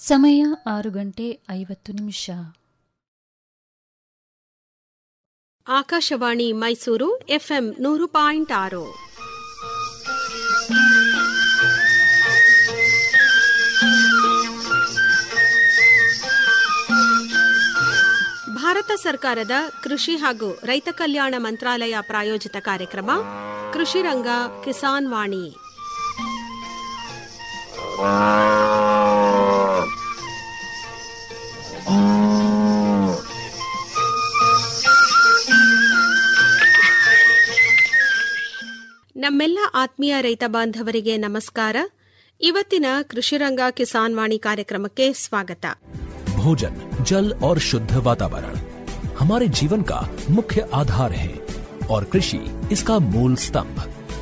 ಸಮಯ ಆರು ಗಂಟೆ ಐವತ್ತು ನಿಮಿಷ ಆಕಾಶವಾಣಿ ಮೈಸೂರು ಎಫ್ಎಂ ನೂರು ಪಾಯಿಂಟ್ ಆರು ಭಾರತ ಸರ್ಕಾರದ ಕೃಷಿ ಹಾಗೂ ರೈತ ಕಲ್ಯಾಣ ಮಂತ್ರಾಲಯ ಪ್ರಾಯೋಜಿತ ಕಾರ್ಯಕ್ರಮ ಕೃಷಿ ರಂಗ ಕಿಸಾನ್ ವಾಣಿ ನಮ್ಮೆಲ್ಲ ಆತ್ಮೀಯ ರೈತ ಬಾಂಧವರಿಗೆ ನಮಸ್ಕಾರ ಇವತ್ತಿನ ಕೃಷಿರಂಗ ಕಿಸಾನ್ ವಾಣಿ ಕಾರ್ಯಕ್ರಮಕ್ಕೆ ಸ್ವಾಗತ भोजन जल और शुद्ध वातावरण हमारे जीवन का मुख्य आधार है और कृषि इसका मूल स्तंभ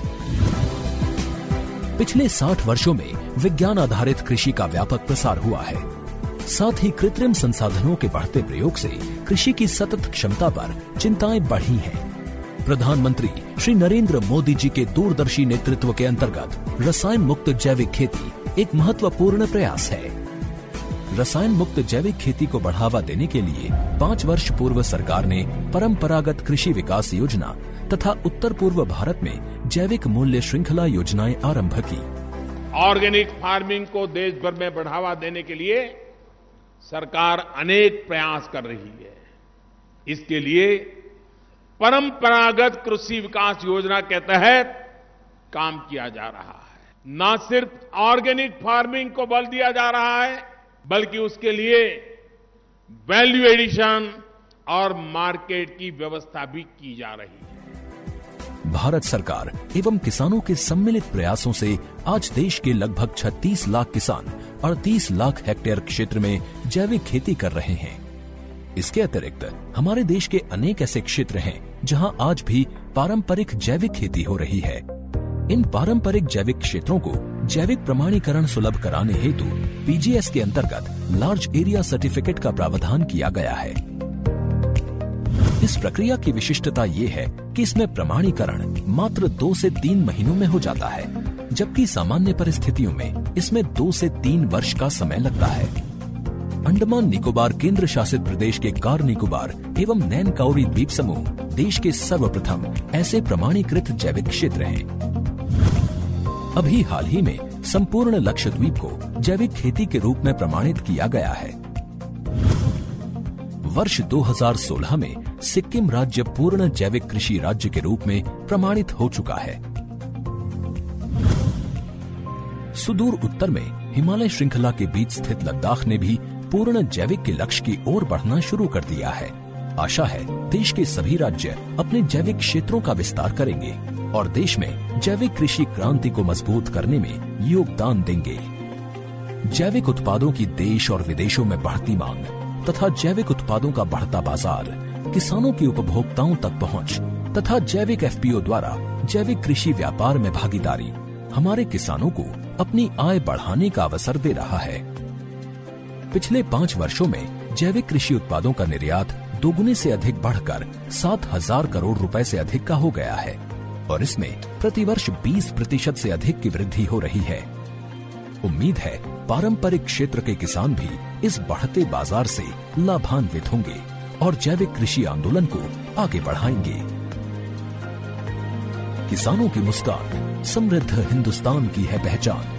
पिछले 60 वर्षों में विज्ञान आधारित कृषि का व्यापक प्रसार हुआ है साथ ही कृत्रिम संसाधनों के बढ़ते प्रयोग से कृषि की सतत क्षमता पर चिंताएं बढ़ी हैं प्रधानमंत्री श्री नरेंद्र मोदी जी के दूरदर्शी नेतृत्व के अंतर्गत रसायन मुक्त जैविक खेती एक महत्वपूर्ण प्रयास है रसायन मुक्त जैविक खेती को बढ़ावा देने के लिए पाँच वर्ष पूर्व सरकार ने परंपरागत कृषि विकास योजना तथा उत्तर पूर्व भारत में जैविक मूल्य श्रृंखला योजनाएं आरंभ की ऑर्गेनिक फार्मिंग को देश भर में बढ़ावा देने के लिए सरकार अनेक प्रयास कर रही है इसके लिए परंपरागत कृषि विकास योजना के तहत काम किया जा रहा है न सिर्फ ऑर्गेनिक फार्मिंग को बल दिया जा रहा है बल्कि उसके लिए वैल्यू एडिशन और मार्केट की व्यवस्था भी की जा रही है भारत सरकार एवं किसानों के सम्मिलित प्रयासों से आज देश के लगभग 36 लाख किसान 38 लाख हेक्टेयर क्षेत्र में जैविक खेती कर रहे हैं इसके अतिरिक्त हमारे देश के अनेक ऐसे क्षेत्र हैं जहां आज भी पारंपरिक जैविक खेती हो रही है इन पारंपरिक जैविक क्षेत्रों को जैविक प्रमाणीकरण सुलभ कराने हेतु पीजीएस के अंतर्गत लार्ज एरिया सर्टिफिकेट का प्रावधान किया गया है इस प्रक्रिया की विशिष्टता ये है कि इसमें प्रमाणीकरण मात्र दो से तीन महीनों में हो जाता है जबकि सामान्य परिस्थितियों में इसमें दो से तीन वर्ष का समय लगता है अंडमान निकोबार केंद्र शासित प्रदेश के कार निकोबार एवं नैन काउरी द्वीप समूह देश के सर्वप्रथम ऐसे प्रमाणीकृत जैविक क्षेत्र हैं अभी हाल ही में संपूर्ण लक्षद्वीप को जैविक खेती के रूप में प्रमाणित किया गया है वर्ष 2016 में सिक्किम राज्य पूर्ण जैविक कृषि राज्य के रूप में प्रमाणित हो चुका है सुदूर उत्तर में हिमालय श्रृंखला के बीच स्थित लद्दाख ने भी पूर्ण जैविक के लक्ष्य की ओर बढ़ना शुरू कर दिया है आशा है देश के सभी राज्य अपने जैविक क्षेत्रों का विस्तार करेंगे और देश में जैविक कृषि क्रांति को मजबूत करने में योगदान देंगे जैविक उत्पादों की देश और विदेशों में बढ़ती मांग तथा जैविक उत्पादों का बढ़ता बाजार किसानों की उपभोक्ताओं तक पहुंच तथा जैविक एफपीओ द्वारा जैविक कृषि व्यापार में भागीदारी हमारे किसानों को अपनी आय बढ़ाने का अवसर दे रहा है पिछले पाँच वर्षों में जैविक कृषि उत्पादों का निर्यात दोगुने से अधिक बढ़कर सात हजार करोड़ रुपए से अधिक का हो गया है और इसमें प्रतिवर्ष 20 प्रतिशत से अधिक की वृद्धि हो रही है उम्मीद है पारंपरिक क्षेत्र के किसान भी इस बढ़ते बाजार से लाभान्वित होंगे और जैविक कृषि आंदोलन को आगे बढ़ाएंगे किसानों की मुस्कान समृद्ध हिंदुस्तान की है पहचान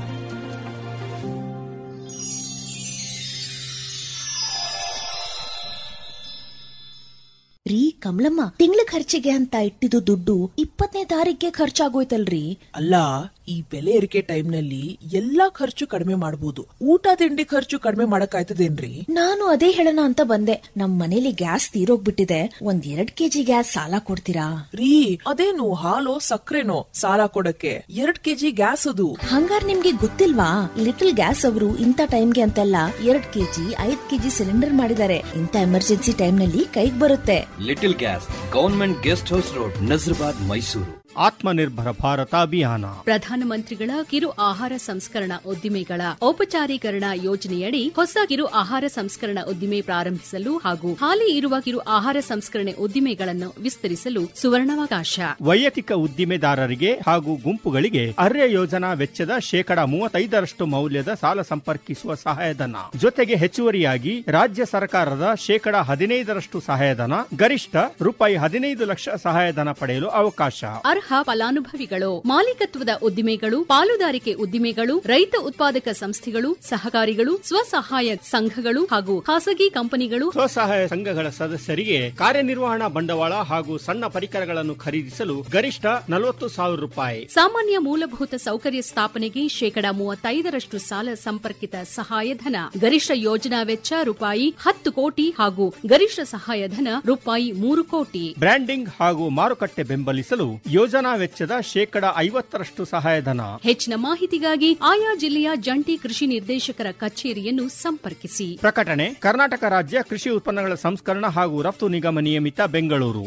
ರೀ ಕಮಲಮ್ಮ ತಿಂಗಳ ಖರ್ಚಿಗೆ ಅಂತ ಇಟ್ಟಿದ್ದು ದುಡ್ಡು ಇಪ್ಪತ್ತನೇ ತಾರೀಕಿಗೆ ಖರ್ಚಾಗೋಯ್ತಲ್ರಿ ಅಲ್ಲ ಈ ಬೆಲೆ ಏರಿಕೆ ಟೈಮ್ನಲ್ಲಿ ಎಲ್ಲಾ ಖರ್ಚು ಕಡಿಮೆ ಮಾಡಬಹುದು ಊಟ ತಿಂಡಿ ಖರ್ಚು ಕಡಿಮೆ ಮಾಡಕ್ಕಾಯ್ತದೇನ್ರಿ ನಾನು ಅದೇ ಹೇಳೋಣ ಅಂತ ಬಂದೆ ನಮ್ ಮನೇಲಿ ಗ್ಯಾಸ್ ತೀರೋಗ್ಬಿಟ್ಟಿದೆ ಒಂದ್ ಎರಡ್ ಕೆಜಿ ಗ್ಯಾಸ್ ಸಾಲ ಕೊಡ್ತೀರಾ ರೀ ಅದೇನು ಹಾಲು ಸಕ್ಕರೆನೋ ಸಾಲ ಕೊಡಕ್ಕೆ ಎರಡ್ ಕೆಜಿ ಗ್ಯಾಸ್ ಅದು ಹಂಗಾರ್ ನಿಮ್ಗೆ ಗೊತ್ತಿಲ್ವಾ ಲಿಟಲ್ ಗ್ಯಾಸ್ ಅವರು ಇಂಥ ಟೈಮ್ಗೆ ಅಂತೆಲ್ಲ ಎರಡ್ ಕೆಜಿ ಐದ್ ಕೆಜಿ ಸಿಲಿಂಡರ್ ಮಾಡಿದ್ದಾರೆ ಇಂಥ ಎಮರ್ಜೆನ್ಸಿ ಟೈಮ್ ನಲ್ಲಿ ಕೈಗ್ ಬರುತ್ತೆ little gas government guest house road Nazarbad Mysuru Atmanirbhar Bharat Abhiyan ಪ್ರಧಾನಮಂತ್ರಿಗಳ ಕಿರು ಆಹಾರ ಸಂಸ್ಕರಣಾ ಉದ್ದಿಮೆಗಳ ಔಪಚಾರೀಕರಣ ಯೋಜನೆಯಡಿ ಹೊಸ ಕಿರು ಆಹಾರ ಸಂಸ್ಕರಣಾ ಉದ್ದಿಮೆ ಪ್ರಾರಂಭಿಸಲು ಹಾಗೂ ಹಾಲಿ ಇರುವ ಕಿರು ಆಹಾರ ಸಂಸ್ಕರಣೆ ಉದ್ದಿಮೆಗಳನ್ನು ವಿಸ್ತರಿಸಲು ಸುವರ್ಣಾವಕಾಶ ವೈಯಕ್ತಿಕ ಉದ್ದಿಮೆದಾರರಿಗೆ ಹಾಗೂ ಗುಂಪುಗಳಿಗೆ ಅರ್ಯ ಯೋಜನಾ ವೆಚ್ಚದ ಶೇಕಡಾ ಮೂವತ್ತೈದರಷ್ಟು ಮೌಲ್ಯದ ಸಾಲ ಸಂಪರ್ಕಿಸುವ ಸಹಾಯಧನ ಜೊತೆಗೆ ಹೆಚ್ಚುವರಿಯಾಗಿ ರಾಜ್ಯ ಸರ್ಕಾರದ ಶೇಕಡಾ ಹದಿನೈದರಷ್ಟು ಸಹಾಯಧನ ಗರಿಷ್ಠ ರೂಪಾಯಿ ಹದಿನೈದು ಲಕ್ಷ ಸಹಾಯಧನ ಪಡೆಯಲು ಅವಕಾಶ ಅರ್ಹ ಫಲಾನುಭವಿಗಳು ಮಾಲೀಕತ್ವದ ಉದ್ದಿಮೆಗಳು ಪಾಲುದಾರಿಕೆ ಉದ್ದಿಮೆಗಳು ರೈತ ಉತ್ಪಾದಕ ಸಂಸ್ಥೆಗಳು ಸಹಕಾರಿಗಳು ಸ್ವಸಹಾಯ ಸಂಘಗಳು ಹಾಗೂ ಖಾಸಗಿ ಕಂಪನಿಗಳು ಸ್ವಸಹಾಯ ಸಂಘಗಳ ಸದಸ್ಯರಿಗೆ ಕಾರ್ಯನಿರ್ವಹಣಾ ಬಂಡವಾಳ ಹಾಗೂ ಸಣ್ಣ ಪರಿಕರಗಳನ್ನು ಖರೀದಿಸಲು ಗರಿಷ್ಠ ನಲವತ್ತು ಸಾವಿರ ರೂಪಾಯಿ ಸಾಮಾನ್ಯ ಮೂಲಭೂತ ಸೌಕರ್ಯ ಸ್ಥಾಪನೆಗೆ ಶೇಕಡಾ ಮೂವತ್ತೈದರಷ್ಟು ಸಾಲ ಸಂಪರ್ಕಿತ ಸಹಾಯಧನ ಗರಿಷ್ಠ ಯೋಜನಾ ವೆಚ್ಚ ರೂಪಾಯಿ ಹತ್ತು ಕೋಟಿ ಹಾಗೂ ಗರಿಷ್ಠ ಸಹಾಯಧನ ರೂಪಾಯಿ ಮೂರು ಕೋಟಿ ಬ್ರ್ಯಾಂಡಿಂಗ್ ಹಾಗೂ ಮಾರುಕಟ್ಟೆ ಬೆಂಬಲಿಸಲು ಯೋಜನಾ ವೆಚ್ಚದ ಶೇಕಡಾ ಐವತ್ತರಷ್ಟು ಸಹಾಯಧನ ಹೆಚ್ಚಿನ ಮಾಹಿತಿಗಾಗಿ ಆಯಾ ಜಿಲ್ಲೆಯ ಜಂಟಿ ಕೃಷಿ ನಿರ್ದೇಶಕರ ಕಚೇರಿಯನ್ನು ಸಂಪರ್ಕಿಸಿ ಪ್ರಕಟಣೆ ಕರ್ನಾಟಕ ರಾಜ್ಯ ಕೃಷಿ ಉತ್ಪನ್ನಗಳ ಸಂಸ್ಕರಣ ಹಾಗೂ ರಫ್ತು ನಿಗಮ ನಿಯಮಿತ ಬೆಂಗಳೂರು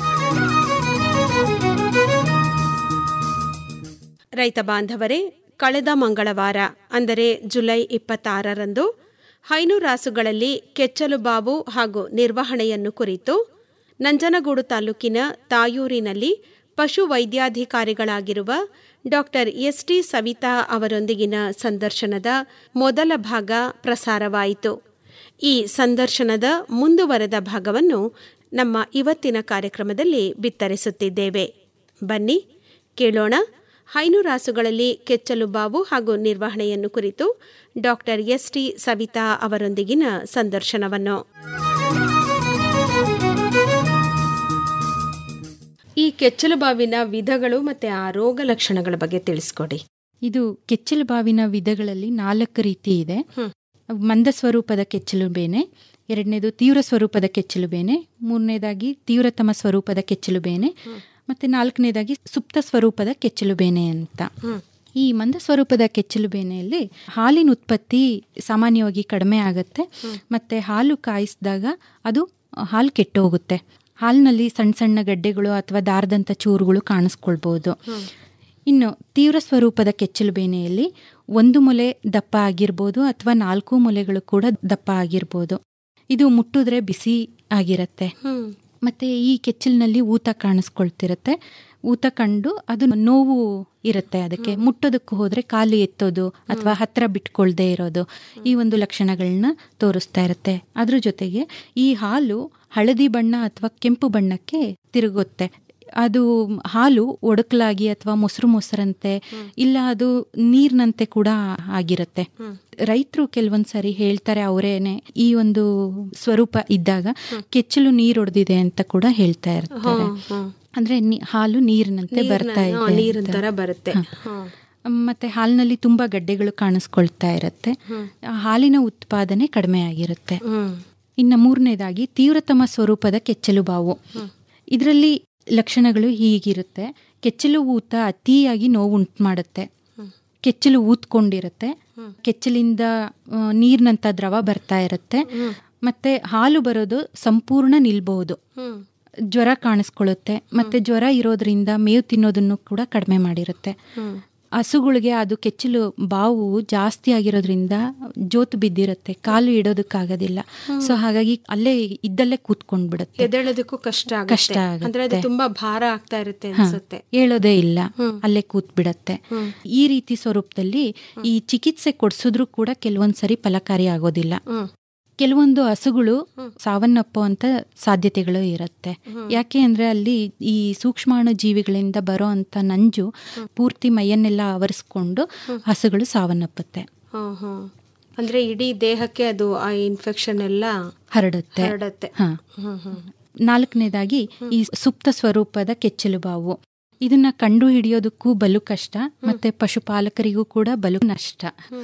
ರೈತ ಬಾಂಧವರೇ ಕಳೆದ ಮಂಗಳವಾರ ಅಂದರೆ ಜುಲೈ ಇಪ್ಪತ್ತಾರರಂದು ಹೈನುರಾಸುಗಳಲ್ಲಿ ಕೆಚ್ಚಲುಬಾವು ಹಾಗೂ ನಿರ್ವಹಣೆಯನ್ನು ಕುರಿತು ನಂಜನಗೂಡು ತಾಲೂಕಿನ ತಾಯೂರಿನಲ್ಲಿ ಪಶು ವೈದ್ಯಾಧಿಕಾರಿಗಳಾಗಿರುವ ಡಾಕ್ಟರ್ ಎಸ್ ಟಿ ಸವಿತಾ ಅವರೊಂದಿಗಿನ ಸಂದರ್ಶನದ ಮೊದಲ ಭಾಗ ಪ್ರಸಾರವಾಯಿತು ಈ ಸಂದರ್ಶನದ ಮುಂದುವರೆದ ಭಾಗವನ್ನು ನಮ್ಮ ಇವತ್ತಿನ ಕಾರ್ಯಕ್ರಮದಲ್ಲಿ ಬಿತ್ತರಿಸುತ್ತಿದ್ದೇವೆ ಬನ್ನಿ ಕೇಳೋಣ ಹೈನುರಾಸುಗಳಲ್ಲಿ ಕೆಚ್ಚಲುಬಾವು ಹಾಗೂ ನಿರ್ವಹಣೆಯನ್ನು ಕುರಿತು ಡಾಕ್ಟರ್ ಎಸ್ ಟಿ ಸವಿತಾ ಅವರೊಂದಿಗಿನ ಸಂದರ್ಶನವನ್ನು ಈ ಕೆಚ್ಚಲುಬಾವಿನ ವಿಧಗಳು ಮತ್ತೆ ಆ ರೋಗ ಲಕ್ಷಣಗಳ ಬಗ್ಗೆ ತಿಳಿಸ್ಕೊಡಿ ಇದು ಕೆಚ್ಚಲು ಬಾವಿನ ವಿಧಗಳಲ್ಲಿ ನಾಲ್ಕು ರೀತಿ ಇದೆ ಮಂದ ಸ್ವರೂಪದ ಕೆಚ್ಚಲು ಬೇನೆ ಎರಡನೇದು ತೀವ್ರ ಸ್ವರೂಪದ ಕೆಚ್ಚಲು ಬೇನೆ ಮೂರನೇದಾಗಿ ತೀವ್ರತಮ ಸ್ವರೂಪದ ಕೆಚ್ಚಲು ಬೇನೆ ಮತ್ತೆ ನಾಲ್ಕನೇದಾಗಿ ಸುಪ್ತ ಸ್ವರೂಪದ ಕೆಚ್ಚಲು ಬೇನೆ ಅಂತ ಈ ಮಂದ ಸ್ವರೂಪದ ಕೆಚ್ಚಲು ಬೇನೆಯಲ್ಲಿ ಹಾಲಿನ ಉತ್ಪತ್ತಿ ಸಾಮಾನ್ಯವಾಗಿ ಕಡಿಮೆ ಆಗುತ್ತೆ ಮತ್ತೆ ಹಾಲು ಕಾಯಿಸಿದಾಗ ಅದು ಹಾಲು ಕೆಟ್ಟು ಹೋಗುತ್ತೆ ಹಾಲಿನಲ್ಲಿ ಸಣ್ಣ ಸಣ್ಣ ಗಡ್ಡೆಗಳು ಅಥವಾ ದಾರದಂಥ ಚೂರುಗಳು ಕಾಣಿಸ್ಕೊಳ್ಬಹುದು ಇನ್ನು ತೀವ್ರ ಸ್ವರೂಪದ ಕೆಚ್ಚಲು ಬೇನೆಯಲ್ಲಿ ಒಂದು ಮೊಲೆ ದಪ್ಪ ಆಗಿರ್ಬೋದು ಅಥವಾ ನಾಲ್ಕು ಮೊಲೆಗಳು ಕೂಡ ದಪ್ಪ ಆಗಿರ್ಬೋದು ಇದು ಮುಟ್ಟಿದ್ರೆ ಬಿಸಿ ಆಗಿರತ್ತೆ ಮತ್ತೆ ಈ ಕೆಚ್ಚಲಿನಲ್ಲಿ ಊತ ಕಾಣಿಸ್ಕೊಳ್ತಿರತ್ತೆ ಊತ ಕಂಡು ಅದು ನೋವು ಇರುತ್ತೆ ಅದಕ್ಕೆ ಮುಟ್ಟೋದಕ್ಕೆ ಹೋದ್ರೆ ಕಾಲು ಎತ್ತೋದು ಅಥವಾ ಹತ್ರ ಬಿಟ್ಕೊಳ್ದೇ ಇರೋದು ಈ ಒಂದು ಲಕ್ಷಣಗಳನ್ನ ತೋರಿಸ್ತಾ ಇರುತ್ತೆ ಅದ್ರ ಜೊತೆಗೆ ಈ ಹಾಲು ಹಳದಿ ಬಣ್ಣ ಅಥವಾ ಕೆಂಪು ಬಣ್ಣಕ್ಕೆ ತಿರುಗುತ್ತೆ ಅದು ಹಾಲು ಒಡಕಲಾಗಿ ಅಥವಾ ಮೊಸರು ಮೊಸರಂತೆ ಇಲ್ಲ ಅದು ನೀರ್ನಂತೆ ಕೂಡ ಆಗಿರುತ್ತೆ ರೈತರು ಕೆಲವೊಂದ್ಸರಿ ಹೇಳ್ತಾರೆ ಅವರೇನೆ ಈ ಒಂದು ಸ್ವರೂಪ ಇದ್ದಾಗ ಕೆಚ್ಚಲು ನೀರ್ ಹೊಡೆದಿದೆ ಅಂತ ಕೂಡ ಹೇಳ್ತಾ ಇರ್ತಾರೆ ಅಂದ್ರೆ ನಿ- ಹಾಲು ನೀರಿನಂತೆ ಬರ್ತಾ ಇದೆ ಅಂತ. ನೀರಿನ ತರ ಬರುತ್ತೆ ಹ. ಮತ್ತೆ ಹಾಲಿನಲ್ಲಿ ತುಂಬಾ ಗಡ್ಡೆಗಳು ಕಾಣಿಸ್ಕೊಳ್ತಾ ಇರುತ್ತೆ ಆ ಹಾಲಿನ ಉತ್ಪಾದನೆ ಕಡಿಮೆ ಆಗಿರುತ್ತೆ ಇನ್ನು ಮೂರನೇದಾಗಿ ತೀವ್ರತಮ ಸ್ವರೂಪದ ಕೆಚ್ಚಲು ಬಾವು ಇದರಲ್ಲಿ ಲಕ್ಷಣಗಳು ಹೀಗಿರುತ್ತೆ ಕೆಚ್ಚಲು ಊತ ಅತಿಯಾಗಿ ನೋವು ಉಂಟು ಮಾಡುತ್ತೆ ಕೆಚ್ಚಲು ಊದ್ಕೊಂಡಿರುತ್ತೆ ಕೆಚ್ಚಲಿಂದ ಆ, ನೀರ್ನಂತ ದ್ರವ ಬರ್ತಾ ಇರುತ್ತೆ ಮತ್ತೆ ಹಾಲು ಬರೋದು ಸಂಪೂರ್ಣ ನಿಲ್ಬಹುದು ಜ್ವರ ಕಾಣಿಸ್ಕೊಳ್ಳುತ್ತೆ ಮತ್ತೆ ಜ್ವರ ಇರೋದ್ರಿಂದ ಮೇವು ತಿನ್ನೋದನ್ನು ಕೂಡ ಕಡಿಮೆ ಮಾಡಿರುತ್ತೆ ಹಸುಗಳಿಗೆ ಅದು ಕೆಚ್ಚಲು ಬಾವು ಜಾಸ್ತಿ ಆಗಿರೋದ್ರಿಂದ ಜೋತು ಬಿದ್ದಿರುತ್ತೆ ಕಾಲು ಇಡೋದಕ್ಕಾಗೋದಿಲ್ಲ ಸೊ ಹಾಗಾಗಿ ಅಲ್ಲೇ ಇದ್ದಲ್ಲೇ ಕೂತ್ಕೊಂಡ್ಬಿಡುತ್ತೆ ಎದ್ದೇಳೋದಕ್ಕೂ ಕಷ್ಟ ಕಷ್ಟ ಆಗುತ್ತೆ ಅಂದ್ರೆ ಅದು ಆಗುತ್ತೆ. ತುಂಬಾ ಭಾರ ಆಗ್ತಾ ಇರುತ್ತೆ ಹಾ, ಅನ್ಸುತ್ತೆ ಹೇಳೋದೇ ಇಲ್ಲ ಅಲ್ಲೇ ಕೂತ್ ಬಿಡತ್ತೆ ಈ ರೀತಿ ಸ್ವರೂಪದಲ್ಲಿ ಈ ಚಿಕಿತ್ಸೆ ಕೊಡ್ಸಿದ್ರು ಕೂಡ ಕೆಲವೊಂದ್ಸರಿ ಫಲಕಾರಿ ಆಗೋದಿಲ್ಲ ಕೆಲವೊಂದು ಹಸುಗಳು ಸಾವನ್ನಪ್ಪುವಂತ ಸಾಧ್ಯತೆಗಳು ಇರುತ್ತೆ ಯಾಕೆ ಅಂದ್ರೆ ಅಲ್ಲಿ ಈ ಸೂಕ್ಷ್ಮಾಣು ಜೀವಿಗಳಿಂದ ಬರೋ ಅಂತ ನಂಜು ಪೂರ್ತಿ ಮೈಯನ್ನೆಲ್ಲ ಆವರಿಸ್ಕೊಂಡು ಹಸುಗಳು ಸಾವನ್ನಪ್ಪುತ್ತೆ ಹ್ಮ್ ಹ್ಮ್ ಅಂದ್ರೆ ಇಡೀ ದೇಹಕ್ಕೆ ಅದು ಆ ಇನ್ಫೆಕ್ಷನ್ ಎಲ್ಲ ಹರಡುತ್ತೆ ಹರಡತ್ತೆ ಹಾ ಹ್ಮ್ ಹ್ಮ್ ನಾಲ್ಕನೇದಾಗಿ ಈ ಸುಪ್ತ ಸ್ವರೂಪದ ಕೆಚ್ಚಲು ಬಾವು ಇದನ್ನ ಕಂಡು ಹಿಡಿಯೋದಕ್ಕೂ ಬಲು ಕಷ್ಟ ಮತ್ತೆ ಪಶುಪಾಲಕರಿಗೂ ಕೂಡ ಬಲು ನಷ್ಟ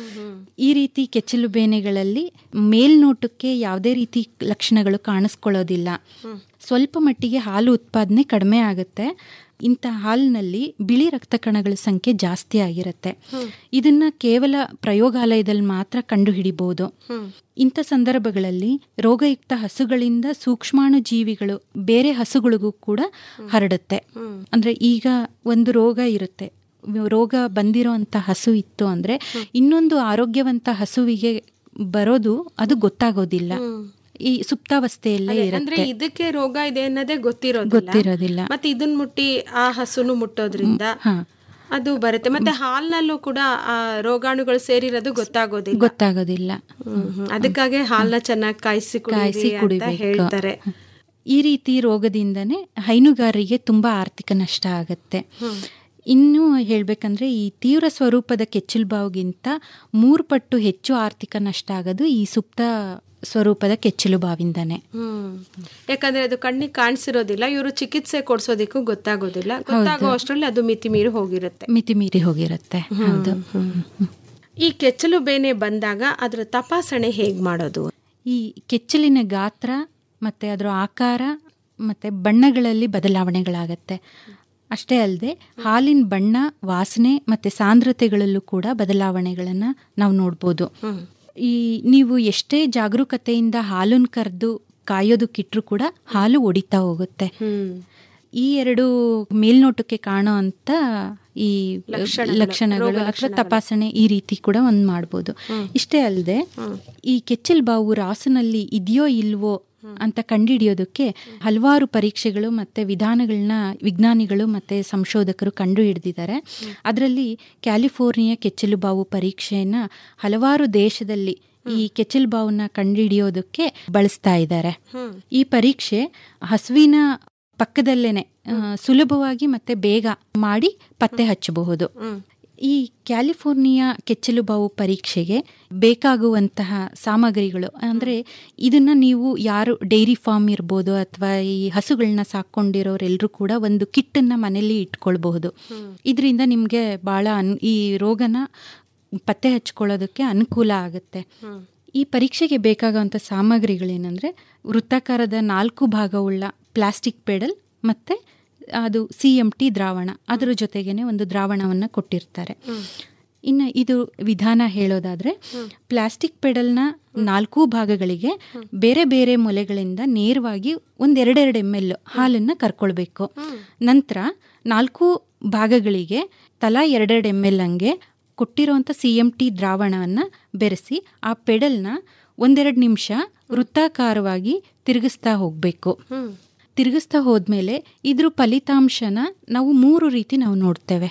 ಈ ರೀತಿ ಕೆಚ್ಚಲು ಬೇನೆಗಳಲ್ಲಿ ಮೇಲ್ನೋಟಕ್ಕೆ ಯಾವುದೇ ರೀತಿ ಲಕ್ಷಣಗಳು ಕಾಣಿಸ್ಕೊಳ್ಳೋದಿಲ್ಲ ಸ್ವಲ್ಪ ಮಟ್ಟಿಗೆ ಹಾಲು ಉತ್ಪಾದನೆ ಕಡಿಮೆ ಆಗುತ್ತೆ ಇಂಥ ಹಾಲಿನಲ್ಲಿ ಬಿಳಿ ರಕ್ತ ಕಣಗಳ ಸಂಖ್ಯೆ ಜಾಸ್ತಿ ಆಗಿರುತ್ತೆ ಇದನ್ನ ಕೇವಲ ಪ್ರಯೋಗಾಲಯದಲ್ಲಿ ಮಾತ್ರ ಕಂಡುಹಿಡಿಬಹುದು ಇಂಥ ಸಂದರ್ಭಗಳಲ್ಲಿ ರೋಗಯುಕ್ತ ಹಸುಗಳಿಂದ ಸೂಕ್ಷ್ಮಾಣು ಜೀವಿಗಳು ಬೇರೆ ಹಸುಗಳಿಗೂ ಕೂಡ ಹರಡುತ್ತೆ ಅಂದ್ರೆ ಈಗ ಒಂದು ರೋಗ ಇರುತ್ತೆ ರೋಗ ಬಂದಿರೋಂಥ ಹಸು ಇತ್ತು ಅಂದ್ರೆ ಇನ್ನೊಂದು ಆರೋಗ್ಯವಂತ ಹಸುವಿಗೆ ಬರೋದು ಅದು ಗೊತ್ತಾಗೋದಿಲ್ಲ ಈ ಸುಪ್ತಾವಸ್ಥೆಯಲ್ಲೇ ಅಂದ್ರೆ ಇರುತ್ತೆ ಇದಕ್ಕೆ ರೋಗ ಇದೆ ಅನ್ನೋದೇ ಗೊತ್ತಿರೋದಿಲ್ಲ ಗೊತ್ತಿರೋದಿಲ್ಲ. ಮತ್ತೆ ಇದನ್ ಮುಟ್ಟಿ ಆ ಹಸುನು ಮುಟ್ಟೋದ್ರಿಂದ ಹಾ. ಅದು ಬರುತ್ತೆ ಮತ್ತೆ ಹಾಲ್ನಲ್ಲೂ ಕೂಡ ಆ ರೋಗಾಣುಗಳು ಸೇರಿರೋದು ಗೊತ್ತಾಗೋದಿಲ್ಲ ಗೊತ್ತಾಗೋದಿಲ್ಲ ಹ್ಮ್, ಹ್ಮ್. ಅದಕ್ಕಾಗಿ ಹಾಲ್ನ ಚೆನ್ನಾಗಿ ಕಾಯಿಸಿ ಕಾಯಿಸಿ ಕುಡಿಯಿರಿ ಅಂತ ಕುಡಿಬೇಕು ಹೇಳ್ತಾರೆ ಈ ರೀತಿ ರೋಗದಿಂದನೇ ಹೈನುಗಾರರಿಗೆ ತುಂಬಾ ಆರ್ಥಿಕ ನಷ್ಟ ಆಗತ್ತೆ ಇನ್ನು ಹೇಳ್ಬೇಕಂದ್ರೆ ಈ ತೀವ್ರ ಸ್ವರೂಪದ ಕೆಚ್ಚಲುಬಾವಿಗಿಂತ ಮೂರು ಪಟ್ಟು ಹೆಚ್ಚು ಆರ್ಥಿಕ ನಷ್ಟ ಆಗೋದು ಈ ಸುಪ್ತ ಸ್ವರೂಪದ ಕೆಚ್ಚಲುಬಾವಿಂದಾನೆ ಹ್ಮ್ ಯಾಕಂದ್ರೆ ಅದು ಕಣ್ಣಿಗೆ ಕಾಣಿಸಿರೋದಿಲ್ಲ ಇವರು ಚಿಕಿತ್ಸೆ ಕೊಡ್ಸೋದಿಕ್ಕೂ ಗೊತ್ತಾಗೋದಿಲ್ಲ ಗೊತ್ತಾಗೋ ಅಷ್ಟರಲ್ಲಿ ಅದು ಮಿತಿ ಮೀರಿ ಹೋಗಿರುತ್ತೆ ಮಿತಿ ಮೀರಿ ಹೋಗಿರುತ್ತೆ ಹೌದು ಈ ಕೆಚ್ಚಲು ಬೇನೆ ಬಂದಾಗ ಅದರ ತಪಾಸಣೆ ಹೇಗ್ ಮಾಡೋದು ಈ ಕೆಚ್ಚಲಿನ ಗಾತ್ರ ಮತ್ತೆ ಅದರ ಆಕಾರ ಮತ್ತೆ ಬಣ್ಣಗಳಲ್ಲಿ ಬದಲಾವಣೆಗಳಾಗತ್ತೆ ಅಷ್ಟೇ ಅಲ್ಲದೆ ಹಾಲಿನ ಬಣ್ಣ ವಾಸನೆ ಮತ್ತೆ ಸಾಂದ್ರತೆಗಳಲ್ಲೂ ಕೂಡ ಬದಲಾವಣೆಗಳನ್ನ ನಾವು ನೋಡ್ಬೋದು ಈ ನೀವು ಎಷ್ಟೇ ಜಾಗರೂಕತೆಯಿಂದ ಹಾಲನ್ನು ಕರೆದು ಕಾಯೋದಕ್ಕಿಟ್ರು ಕೂಡ ಹಾಲು ಒಡಿತಾ ಹೋಗುತ್ತೆ ಈ ಎರಡು ಮೇಲ್ನೋಟಕ್ಕೆ ಕಾಣೋ ಅಂತ ಈ ಲಕ್ಷಣಗಳು ಅಥವಾ ತಪಾಸಣೆ ಈ ರೀತಿ ಕೂಡ ಒಂದ್ ಮಾಡ್ಬೋದು ಇಷ್ಟೇ ಅಲ್ಲದೆ ಈ ಕೆಚ್ಚಲ್ ಬಾವು ರಾಸುನಲ್ಲಿ ಇದೆಯೋ ಇಲ್ವೋ ಅಂತ ಕಂಡುಹಿಡಿಯೋದಕ್ಕೆ ಹಲವಾರು ಪರೀಕ್ಷೆಗಳು ಮತ್ತೆ ವಿಧಾನಗಳನ್ನ ವಿಜ್ಞಾನಿಗಳು ಮತ್ತೆ ಸಂಶೋಧಕರು ಕಂಡು ಹಿಡಿದಿದ್ದಾರೆ ಅದರಲ್ಲಿ ಕ್ಯಾಲಿಫೋರ್ನಿಯಾ ಕೆಚ್ಚಲು ಬಾವು ಪರೀಕ್ಷೆಯನ್ನ ಹಲವಾರು ದೇಶದಲ್ಲಿ ಈ ಕೆಚ್ಚಲು ಬಾವನ್ನ ಕಂಡುಹಿಡಿಯೋದಕ್ಕೆ ಬಳಸ್ತಾ ಇದ್ದಾರೆ ಈ ಪರೀಕ್ಷೆ ಹಸುವಿನ ಪಕ್ಕದಲ್ಲೇನೆ ಆ, ಸುಲಭವಾಗಿ ಮತ್ತೆ ಬೇಗ ಮಾಡಿ ಪತ್ತೆ ಹಚ್ಚಬಹುದು ಈ ಕ್ಯಾಲಿಫೋರ್ನಿಯಾ ಕೆಚ್ಚಲು ಬಾವು ಪರೀಕ್ಷೆಗೆ ಬೇಕಾಗುವಂತಹ ಸಾಮಗ್ರಿಗಳು ಅಂದ್ರೆ ಇದನ್ನ ನೀವು ಯಾರು ಡೈರಿ ಫಾರ್ಮ್ ಇರ್ಬೋದು ಅಥವಾ ಈ ಹಸುಗಳನ್ನ ಸಾಕೊಂಡಿರೋರೆಲ್ಲರೂ ಕೂಡ ಒಂದು ಕಿಟ್ಟನ್ನ ಮನೇಲಿ ಇಟ್ಕೊಳ್ಬಹುದು ಇದರಿಂದ ನಿಮ್ಗೆ ಬಹಳ ಅನ್ ಈ ರೋಗನ ಪತ್ತೆ ಹಚ್ಕೊಳ್ಳೋದಕ್ಕೆ ಅನುಕೂಲ ಆಗುತ್ತೆ ಈ ಪರೀಕ್ಷೆಗೆ ಬೇಕಾಗುವಂಥ ಸಾಮಗ್ರಿಗಳೇನೆಂದರೆ ವೃತ್ತಾಕಾರದ ನಾಲ್ಕು ಭಾಗವುಳ್ಳ ಪ್ಲಾಸ್ಟಿಕ್ ಪೆಡಲ್ ಮತ್ತು ಅದು ಸಿ ಎಂ ಟಿ ದ್ರಾವಣ ಅದರ ಜೊತೆಗೇನೆ ಒಂದು ದ್ರಾವಣವನ್ನು ಕೊಟ್ಟಿರ್ತಾರೆ ಇನ್ನು ಇದು ವಿಧಾನ ಹೇಳೋದಾದ್ರೆ ಪ್ಲಾಸ್ಟಿಕ್ ಪೆಡಲ್ನ ನಾಲ್ಕು ಭಾಗಗಳಿಗೆ ಬೇರೆ ಬೇರೆ ಮೊಲೆಗಳಿಂದ ನೇರವಾಗಿ ಒಂದೆರಡೆರಡು ಎಮ್ ಎಲ್ ಹಾಲನ್ನು ಕರ್ಕೊಳ್ಬೇಕು ನಂತರ ನಾಲ್ಕು ಭಾಗಗಳಿಗೆ ತಲಾ ಎರಡೆರಡು ಎಮ್ ಎಲ್ ಹಂಗೆ ಕೊಟ್ಟಿರೋಂಥ ಸಿ ಎಂ ಟಿ ದ್ರಾವಣವನ್ನು ಬೆರೆಸಿ ಆ ಪೆಡಲ್ನ ಒಂದೆರಡು ನಿಮಿಷ ವೃತ್ತಾಕಾರವಾಗಿ ತಿರುಗಿಸ್ತಾ ಹೋಗಬೇಕು ತಿರುಗಿಸ್ತಾ ಹೋದ್ಮೇಲೆ ಇದ್ರ ಫಲಿತಾಂಶನ ನಾವು ಮೂರು ರೀತಿ ನಾವು ನೋಡ್ತೇವೆ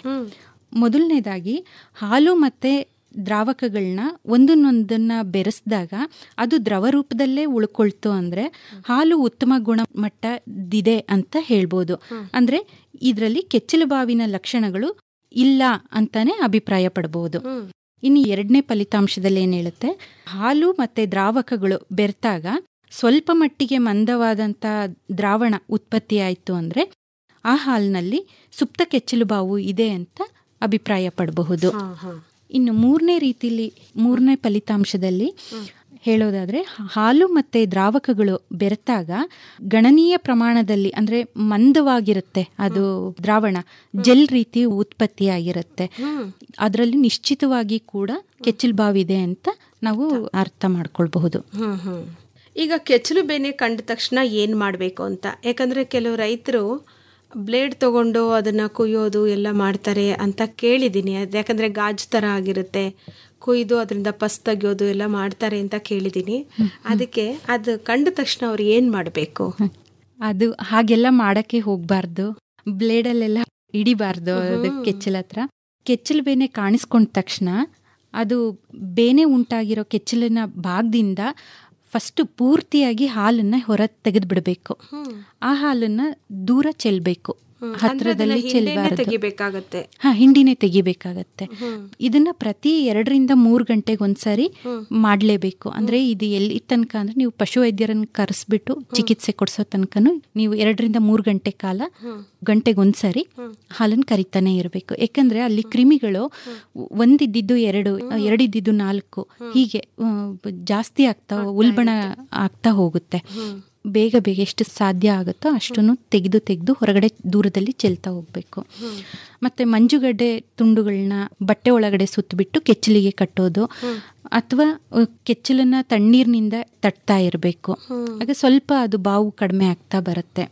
ಮೊದಲನೇದಾಗಿ ಹಾಲು ಮತ್ತೆ ದ್ರಾವಕಗಳನ್ನ ಒಂದನ್ನೊಂದನ್ನ ಬೆರೆಸಿದಾಗ ಅದು ದ್ರವ ರೂಪದಲ್ಲೇ ಉಳ್ಕೊಳ್ತು ಅಂದ್ರೆ ಹಾಲು ಉತ್ತಮ ಗುಣಮಟ್ಟದಿದೆ ಅಂತ ಹೇಳ್ಬೋದು ಅಂದ್ರೆ ಇದರಲ್ಲಿ ಕೆಚ್ಚಲು ಬಾವಿನ ಲಕ್ಷಣಗಳು ಇಲ್ಲ ಅಂತಾನೆ ಅಭಿಪ್ರಾಯ ಪಡಬಹುದು ಇನ್ನು ಎರಡನೇ ಫಲಿತಾಂಶದಲ್ಲಿ ಏನ್ ಹೇಳುತ್ತೆ ಹಾಲು ಮತ್ತೆ ದ್ರಾವಕಗಳು ಬೆರೆತಾಗ ಸ್ವಲ್ಪ ಮಟ್ಟಿಗೆ ಮಂದವಾದಂತ ದ್ರಾವಣ ಉತ್ಪತ್ತಿ ಆಯ್ತು ಅಂದ್ರೆ ಆ ಹಾಲಿನಲ್ಲಿ ಸುಪ್ತ ಕೆಚ್ಚಲು ಬಾವು ಇದೆ ಅಂತ ಅಭಿಪ್ರಾಯ ಪಡಬಹುದು ಇನ್ನು ಮೂರನೇ ರೀತಿಲಿ ಮೂರನೇ ಫಲಿತಾಂಶದಲ್ಲಿ ಹೇಳೋದಾದ್ರೆ ಹಾಲು ಮತ್ತೆ ದ್ರಾವಕಗಳು ಬೆರೆತಾಗ ಗಣನೀಯ ಪ್ರಮಾಣದಲ್ಲಿ ಅಂದ್ರೆ ಮಂದವಾಗಿರುತ್ತೆ ಅದು ದ್ರಾವಣ ಜೆಲ್ ರೀತಿ ಉತ್ಪತ್ತಿಯಾಗಿರುತ್ತೆ ಅದರಲ್ಲಿ ನಿಶ್ಚಿತವಾಗಿ ಕೂಡ ಕೆಚ್ಚಲು ಬಾವಿದೆ ಅಂತ ನಾವು ಅರ್ಥ ಮಾಡ್ಕೊಳ್ಬಹುದು ಹ್ಮ್ ಹ್ಮ್ ಈಗ ಕೆಚ್ಚಲು ಬೇನೆ ಕಂಡ ತಕ್ಷಣ ಏನ್ ಮಾಡ್ಬೇಕು ಅಂತ ಯಾಕಂದ್ರೆ ಕೆಲವು ರೈತರು ಬ್ಲೇಡ್ ತಗೊಂಡು ಅದನ್ನ ಕುಯ್ಯೋದು ಎಲ್ಲ ಮಾಡ್ತಾರೆ ಅಂತ ಕೇಳಿದ್ದೀನಿ ಅದು ಯಾಕಂದ್ರೆ ಗಾಜ್ ತರ ಆಗಿರುತ್ತೆ ಕುಯ್ದು ಅದರಿಂದ ಪಸ್ ತೆಗಿಯೋದು ಎಲ್ಲ ಮಾಡ್ತಾರೆ ಅಂತ ಕೇಳಿದ್ದೀನಿ ಅದಕ್ಕೆ ಅದು ಕಂಡ ತಕ್ಷಣ ಅವ್ರು ಏನ್ ಮಾಡಬೇಕು ಅದು ಹಾಗೆಲ್ಲ ಮಾಡಕ್ಕೆ ಹೋಗ್ಬಾರ್ದು ಬ್ಲೇಡಲ್ಲೆಲ್ಲ ಹಿಡಿಬಾರ್ದು ಅದು ಕೆಚ್ಚಲ ಹತ್ರ ಕೆಚ್ಚಲು ಬೇನೆ ಕಾಣಿಸ್ಕೊಂಡ ತಕ್ಷಣ ಅದು ಬೇನೆ ಉಂಟಾಗಿರೋ ಕೆಚ್ಚಲಿನ ಭಾಗದಿಂದ ಫಸ್ಟ್ ಪೂರ್ತಿಯಾಗಿ ಹಾಲನ್ನ ಹೊರ ತೆಗೆದು ಬಿಡಬೇಕು ಆ ಹಾಲನ್ನ ದೂರ ಚೆಲ್ಬೇಕು ಹತ್ರದಲ್ಲಿ ಚೆಲ್ಬಾರ್ದು ತೆಗಿಬೇಕಾಗತ್ತೆ ಹಾ ಹಿಂಡಿನೇ ತೆಗಿಬೇಕಾಗತ್ತೆ ಇದನ್ನ ಪ್ರತಿ ಎರಡರಿಂದ ಮೂರು ಗಂಟೆಗೆ ಒಂದ್ಸರಿ ಮಾಡ್ಲೇಬೇಕು ಅಂದ್ರೆ ಇದು ಎಲ್ಲಿ ತನಕ ಅಂದ್ರೆ ನೀವು ಪಶುವೈದ್ಯರನ್ನ ಕರೆಸ್ಬಿಟ್ಟು ಚಿಕಿತ್ಸೆ ಕೊಡ್ಸೋ ತನಕನು ನೀವು ಎರಡರಿಂದ ಮೂರು ಗಂಟೆ ಕಾಲ ಗಂಟೆಗೆ ಒಂದ್ಸರಿ ಹಾಲನ್ನು ಕರಿತಾನೆ ಇರಬೇಕು ಯಾಕಂದ್ರೆ ಅಲ್ಲಿ ಕ್ರಿಮಿಗಳು ಒಂದಿದ್ದಿದ್ದು ಎರಡು ಎರಡಿದ್ದಿದ್ದು ನಾಲ್ಕು ಹೀಗೆ ಆ, ಜಾಸ್ತಿ ಆಗ್ತಾ ಉಲ್ಬಣ ಆಗ್ತಾ ಹೋಗುತ್ತೆ ಬೇಗ ಬೇಗ ಎಷ್ಟು ಸಾಧ್ಯ ಆಗುತ್ತೋ ಅಷ್ಟನ್ನು ತೆಗೆದು ತೆಗೆದು ಹೊರಗಡೆ ದೂರದಲ್ಲಿ ಚೆಲ್ತಾ ಹೋಗ್ಬೇಕು ಮತ್ತೆ ಮಂಜುಗಡ್ಡೆ ತುಂಡುಗಳನ್ನ ಬಟ್ಟೆ ಒಳಗಡೆ ಸುತ್ತಬಿಟ್ಟು ಕೆಚ್ಚಲಿಗೆ ಕಟ್ಟೋದು ಅಥವಾ ಕೆಚ್ಚಲನ್ನ ತಣ್ಣೀರಿನಿಂದ ತಟ್ತಾ ಇರಬೇಕು ಆಗ ಸ್ವಲ್ಪ ಅದು ಬಾವು ಕಡಿಮೆ ಆಗ್ತಾ ಬರುತ್ತೆ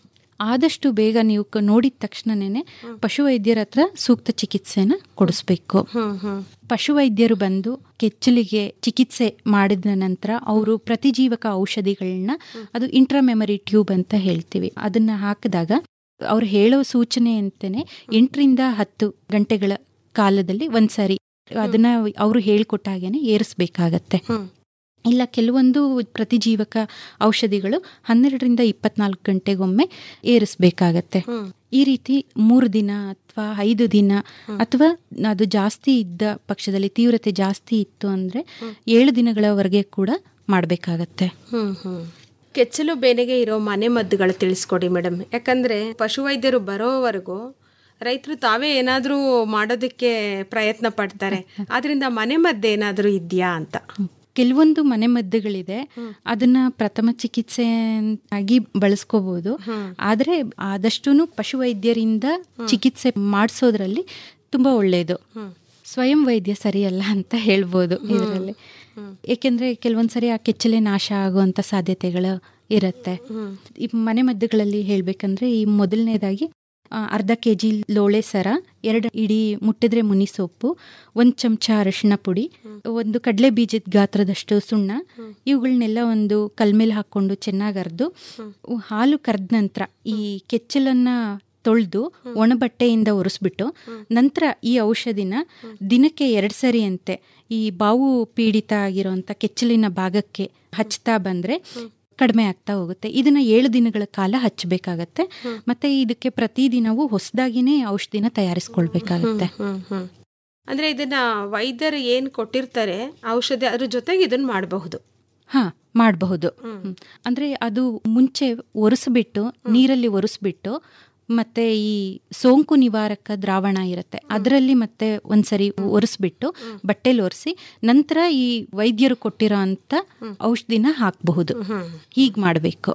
ಆದಷ್ಟು ಬೇಗ ನೀವು ಕ- ನೋಡಿದ ತಕ್ಷಣನೇ ಪಶುವೈದ್ಯರ ಹತ್ರ ಸೂಕ್ತ ಚಿಕಿತ್ಸೆನ ಕೊಡಿಸ್ಬೇಕು ಪಶುವೈದ್ಯರು ಬಂದು ಕೆಚ್ಚಲಿಗೆ ಚಿಕಿತ್ಸೆ ಮಾಡಿದ ನಂತರ ಅವರು ಪ್ರತಿಜೀವಕ ಔಷಧಿಗಳನ್ನ ಅದು ಇಂಟ್ರಾಮೆಮರಿ ಟ್ಯೂಬ್ ಅಂತ ಹೇಳ್ತೀವಿ ಅದನ್ನ ಹಾಕಿದಾಗ ಅವ್ರು ಹೇಳೋ ಸೂಚನೆ ಅಂತಾನೆ ಎಂಟರಿಂದ ಹತ್ತು ಗಂಟೆಗಳ ಕಾಲದಲ್ಲಿ ಒಂದ್ಸರಿ ಅದನ್ನ ಅವರು ಹೇಳ್ಕೊಟ್ಟ ಹಾಗೇನೆ ಏರಿಸ್ಬೇಕಾಗತ್ತೆ ಇಲ್ಲ ಕೆಲವೊಂದು ಪ್ರತಿಜೀವಕ ಔಷಧಿಗಳು ಹನ್ನೆರಡರಿಂದ ಇಪ್ಪತ್ನಾಲ್ಕು ಗಂಟೆಗೊಮ್ಮೆ ಏರಿಸ್ಬೇಕಾಗತ್ತೆ ಈ ರೀತಿ ಮೂರು ದಿನ ಅಥವಾ ಐದು ದಿನ ಅಥವಾ ಅದು ಜಾಸ್ತಿ ಇದ್ದ ಪಕ್ಷದಲ್ಲಿ ತೀವ್ರತೆ ಜಾಸ್ತಿ ಇತ್ತು ಅಂದ್ರೆ ಏಳು ದಿನಗಳವರೆಗೆ ಕೂಡ ಮಾಡಬೇಕಾಗತ್ತೆ ಹ್ಮ್ ಹ್ಮ್ ಕೆಚ್ಚಲು ಬೇನೆಗೆ ಇರೋ ಮನೆ ಮದ್ದುಗಳು ತಿಳಿಸ್ಕೊಡಿ ಮೇಡಮ್ ಯಾಕಂದ್ರೆ ಪಶುವೈದ್ಯರು ಬರೋವರೆಗೂ ರೈತರು ತಾವೇ ಏನಾದರೂ ಮಾಡೋದಕ್ಕೆ ಪ್ರಯತ್ನ ಪಡ್ತಾರೆ ಆದ್ರಿಂದ ಮನೆ ಮದ್ದು ಏನಾದರೂ ಇದೆಯಾ ಅಂತ ಕೆಲವೊಂದು ಮನೆ ಮದ್ದುಗಳಿದೆ ಅದನ್ನ ಪ್ರಥಮ ಚಿಕಿತ್ಸೆ ಆಗಿ ಬಳಸ್ಕೋಬಹುದು ಆದ್ರೆ ಆದಷ್ಟೂ ಪಶುವೈದ್ಯರಿಂದ ಚಿಕಿತ್ಸೆ ಮಾಡಿಸೋದ್ರಲ್ಲಿ ತುಂಬಾ ಒಳ್ಳೆಯದು ಸ್ವಯಂ ವೈದ್ಯ ಸರಿಯಲ್ಲ ಅಂತ ಹೇಳ್ಬೋದು ಇದರಲ್ಲಿ ಏಕೆಂದ್ರೆ ಕೆಲವೊಂದ್ಸರಿ ಆ ಕೆಚ್ಚಲೆ ನಾಶ ಆಗುವಂತ ಸಾಧ್ಯತೆಗಳು ಇರುತ್ತೆ ಈ ಮನೆ ಮದ್ದುಗಳಲ್ಲಿ ಹೇಳ್ಬೇಕಂದ್ರೆ ಈ ಮೊದಲನೇದಾಗಿ ಆ, ಅರ್ಧ ಕೆ ಜಿ ಲೋಳೆ ಸರ ಎರಡು ಇಡೀ ಮುಟ್ಟಿದ್ರೆ ಮುನಿ ಸೊಪ್ಪು ಒಂದು ಚಮಚ ಅರಿಶಿಣ ಪುಡಿ ಒಂದು ಕಡಲೆ ಬೀಜದ ಗಾತ್ರದಷ್ಟು ಸುಣ್ಣ ಇವುಗಳನ್ನೆಲ್ಲ ಒಂದು ಕಲ್ಮೇಲೆ ಹಾಕೊಂಡು ಚೆನ್ನಾಗಿ ಅರ್ದು ಹಾಲು ಕರೆದ ನಂತರ ಈ ಕೆಚ್ಚಲನ್ನ ತೊಳೆದು ಒಣ ಬಟ್ಟೆಯಿಂದ ಒರೆಸ್ಬಿಟ್ಟು ನಂತರ ಈ ಔಷಧಿನ ದಿನಕ್ಕೆ ಎರಡು ಸರಿ ಅಂತೆ ಈ ಬಾವು ಪೀಡಿತ ಆಗಿರೋಂಥ ಕೆಚ್ಚಲಿನ ಭಾಗಕ್ಕೆ ಹಚ್ತಾ ಬಂದ್ರೆ ಕಡಿಮೆ ಆಗ್ತಾ ಹೋಗುತ್ತೆ ಇದನ್ನ ಏಳು ದಿನಗಳ ಕಾಲ ಹಚ್ಚಬೇಕಾಗತ್ತೆ ಮತ್ತೆ ಇದಕ್ಕೆ ಪ್ರತಿದಿನವೂ ಹೊಸದಾಗಿನೇ ಔಷಧಿನ ತಯಾರಿಸ್ಕೊಳ್ಬೇಕಾಗತ್ತೆ ಹ್ಮ್ ಹ್ಮ್ ಅಂದ್ರೆ ಇದನ್ನ ವೈದ್ಯರು ಏನ್ ಕೊಟ್ಟಿರ್ತಾರೆ ಔಷಧಿ ಅದ್ರ ಜೊತೆಗೆ ಇದನ್ನ ಮಾಡಬಹುದು ಹಾ ಮಾಡಬಹುದು ಅಂದ್ರೆ ಅದು ಮುಂಚೆ ಒರೆಸ್ಬಿಟ್ಟು ನೀರಲ್ಲಿ ಒರೆಸ್ಬಿಟ್ಟು ಮತ್ತೆ ಈ ಸೋಂಕು ನಿವಾರಕ ದ್ರಾವಣ ಇರುತ್ತೆ ಅದರಲ್ಲಿ ಮತ್ತೆ ಒಂದ್ಸರಿ ಒರೆಸ್ಬಿಟ್ಟು ಬಟ್ಟೆಲಿ ಒರೆಸಿ ನಂತರ ಈ ವೈದ್ಯರು ಕೊಟ್ಟಿರೋ ಅಂತ ಔಷಧಿನ ಹಾಕಬಹುದು ಹೀಗ್ ಮಾಡಬೇಕು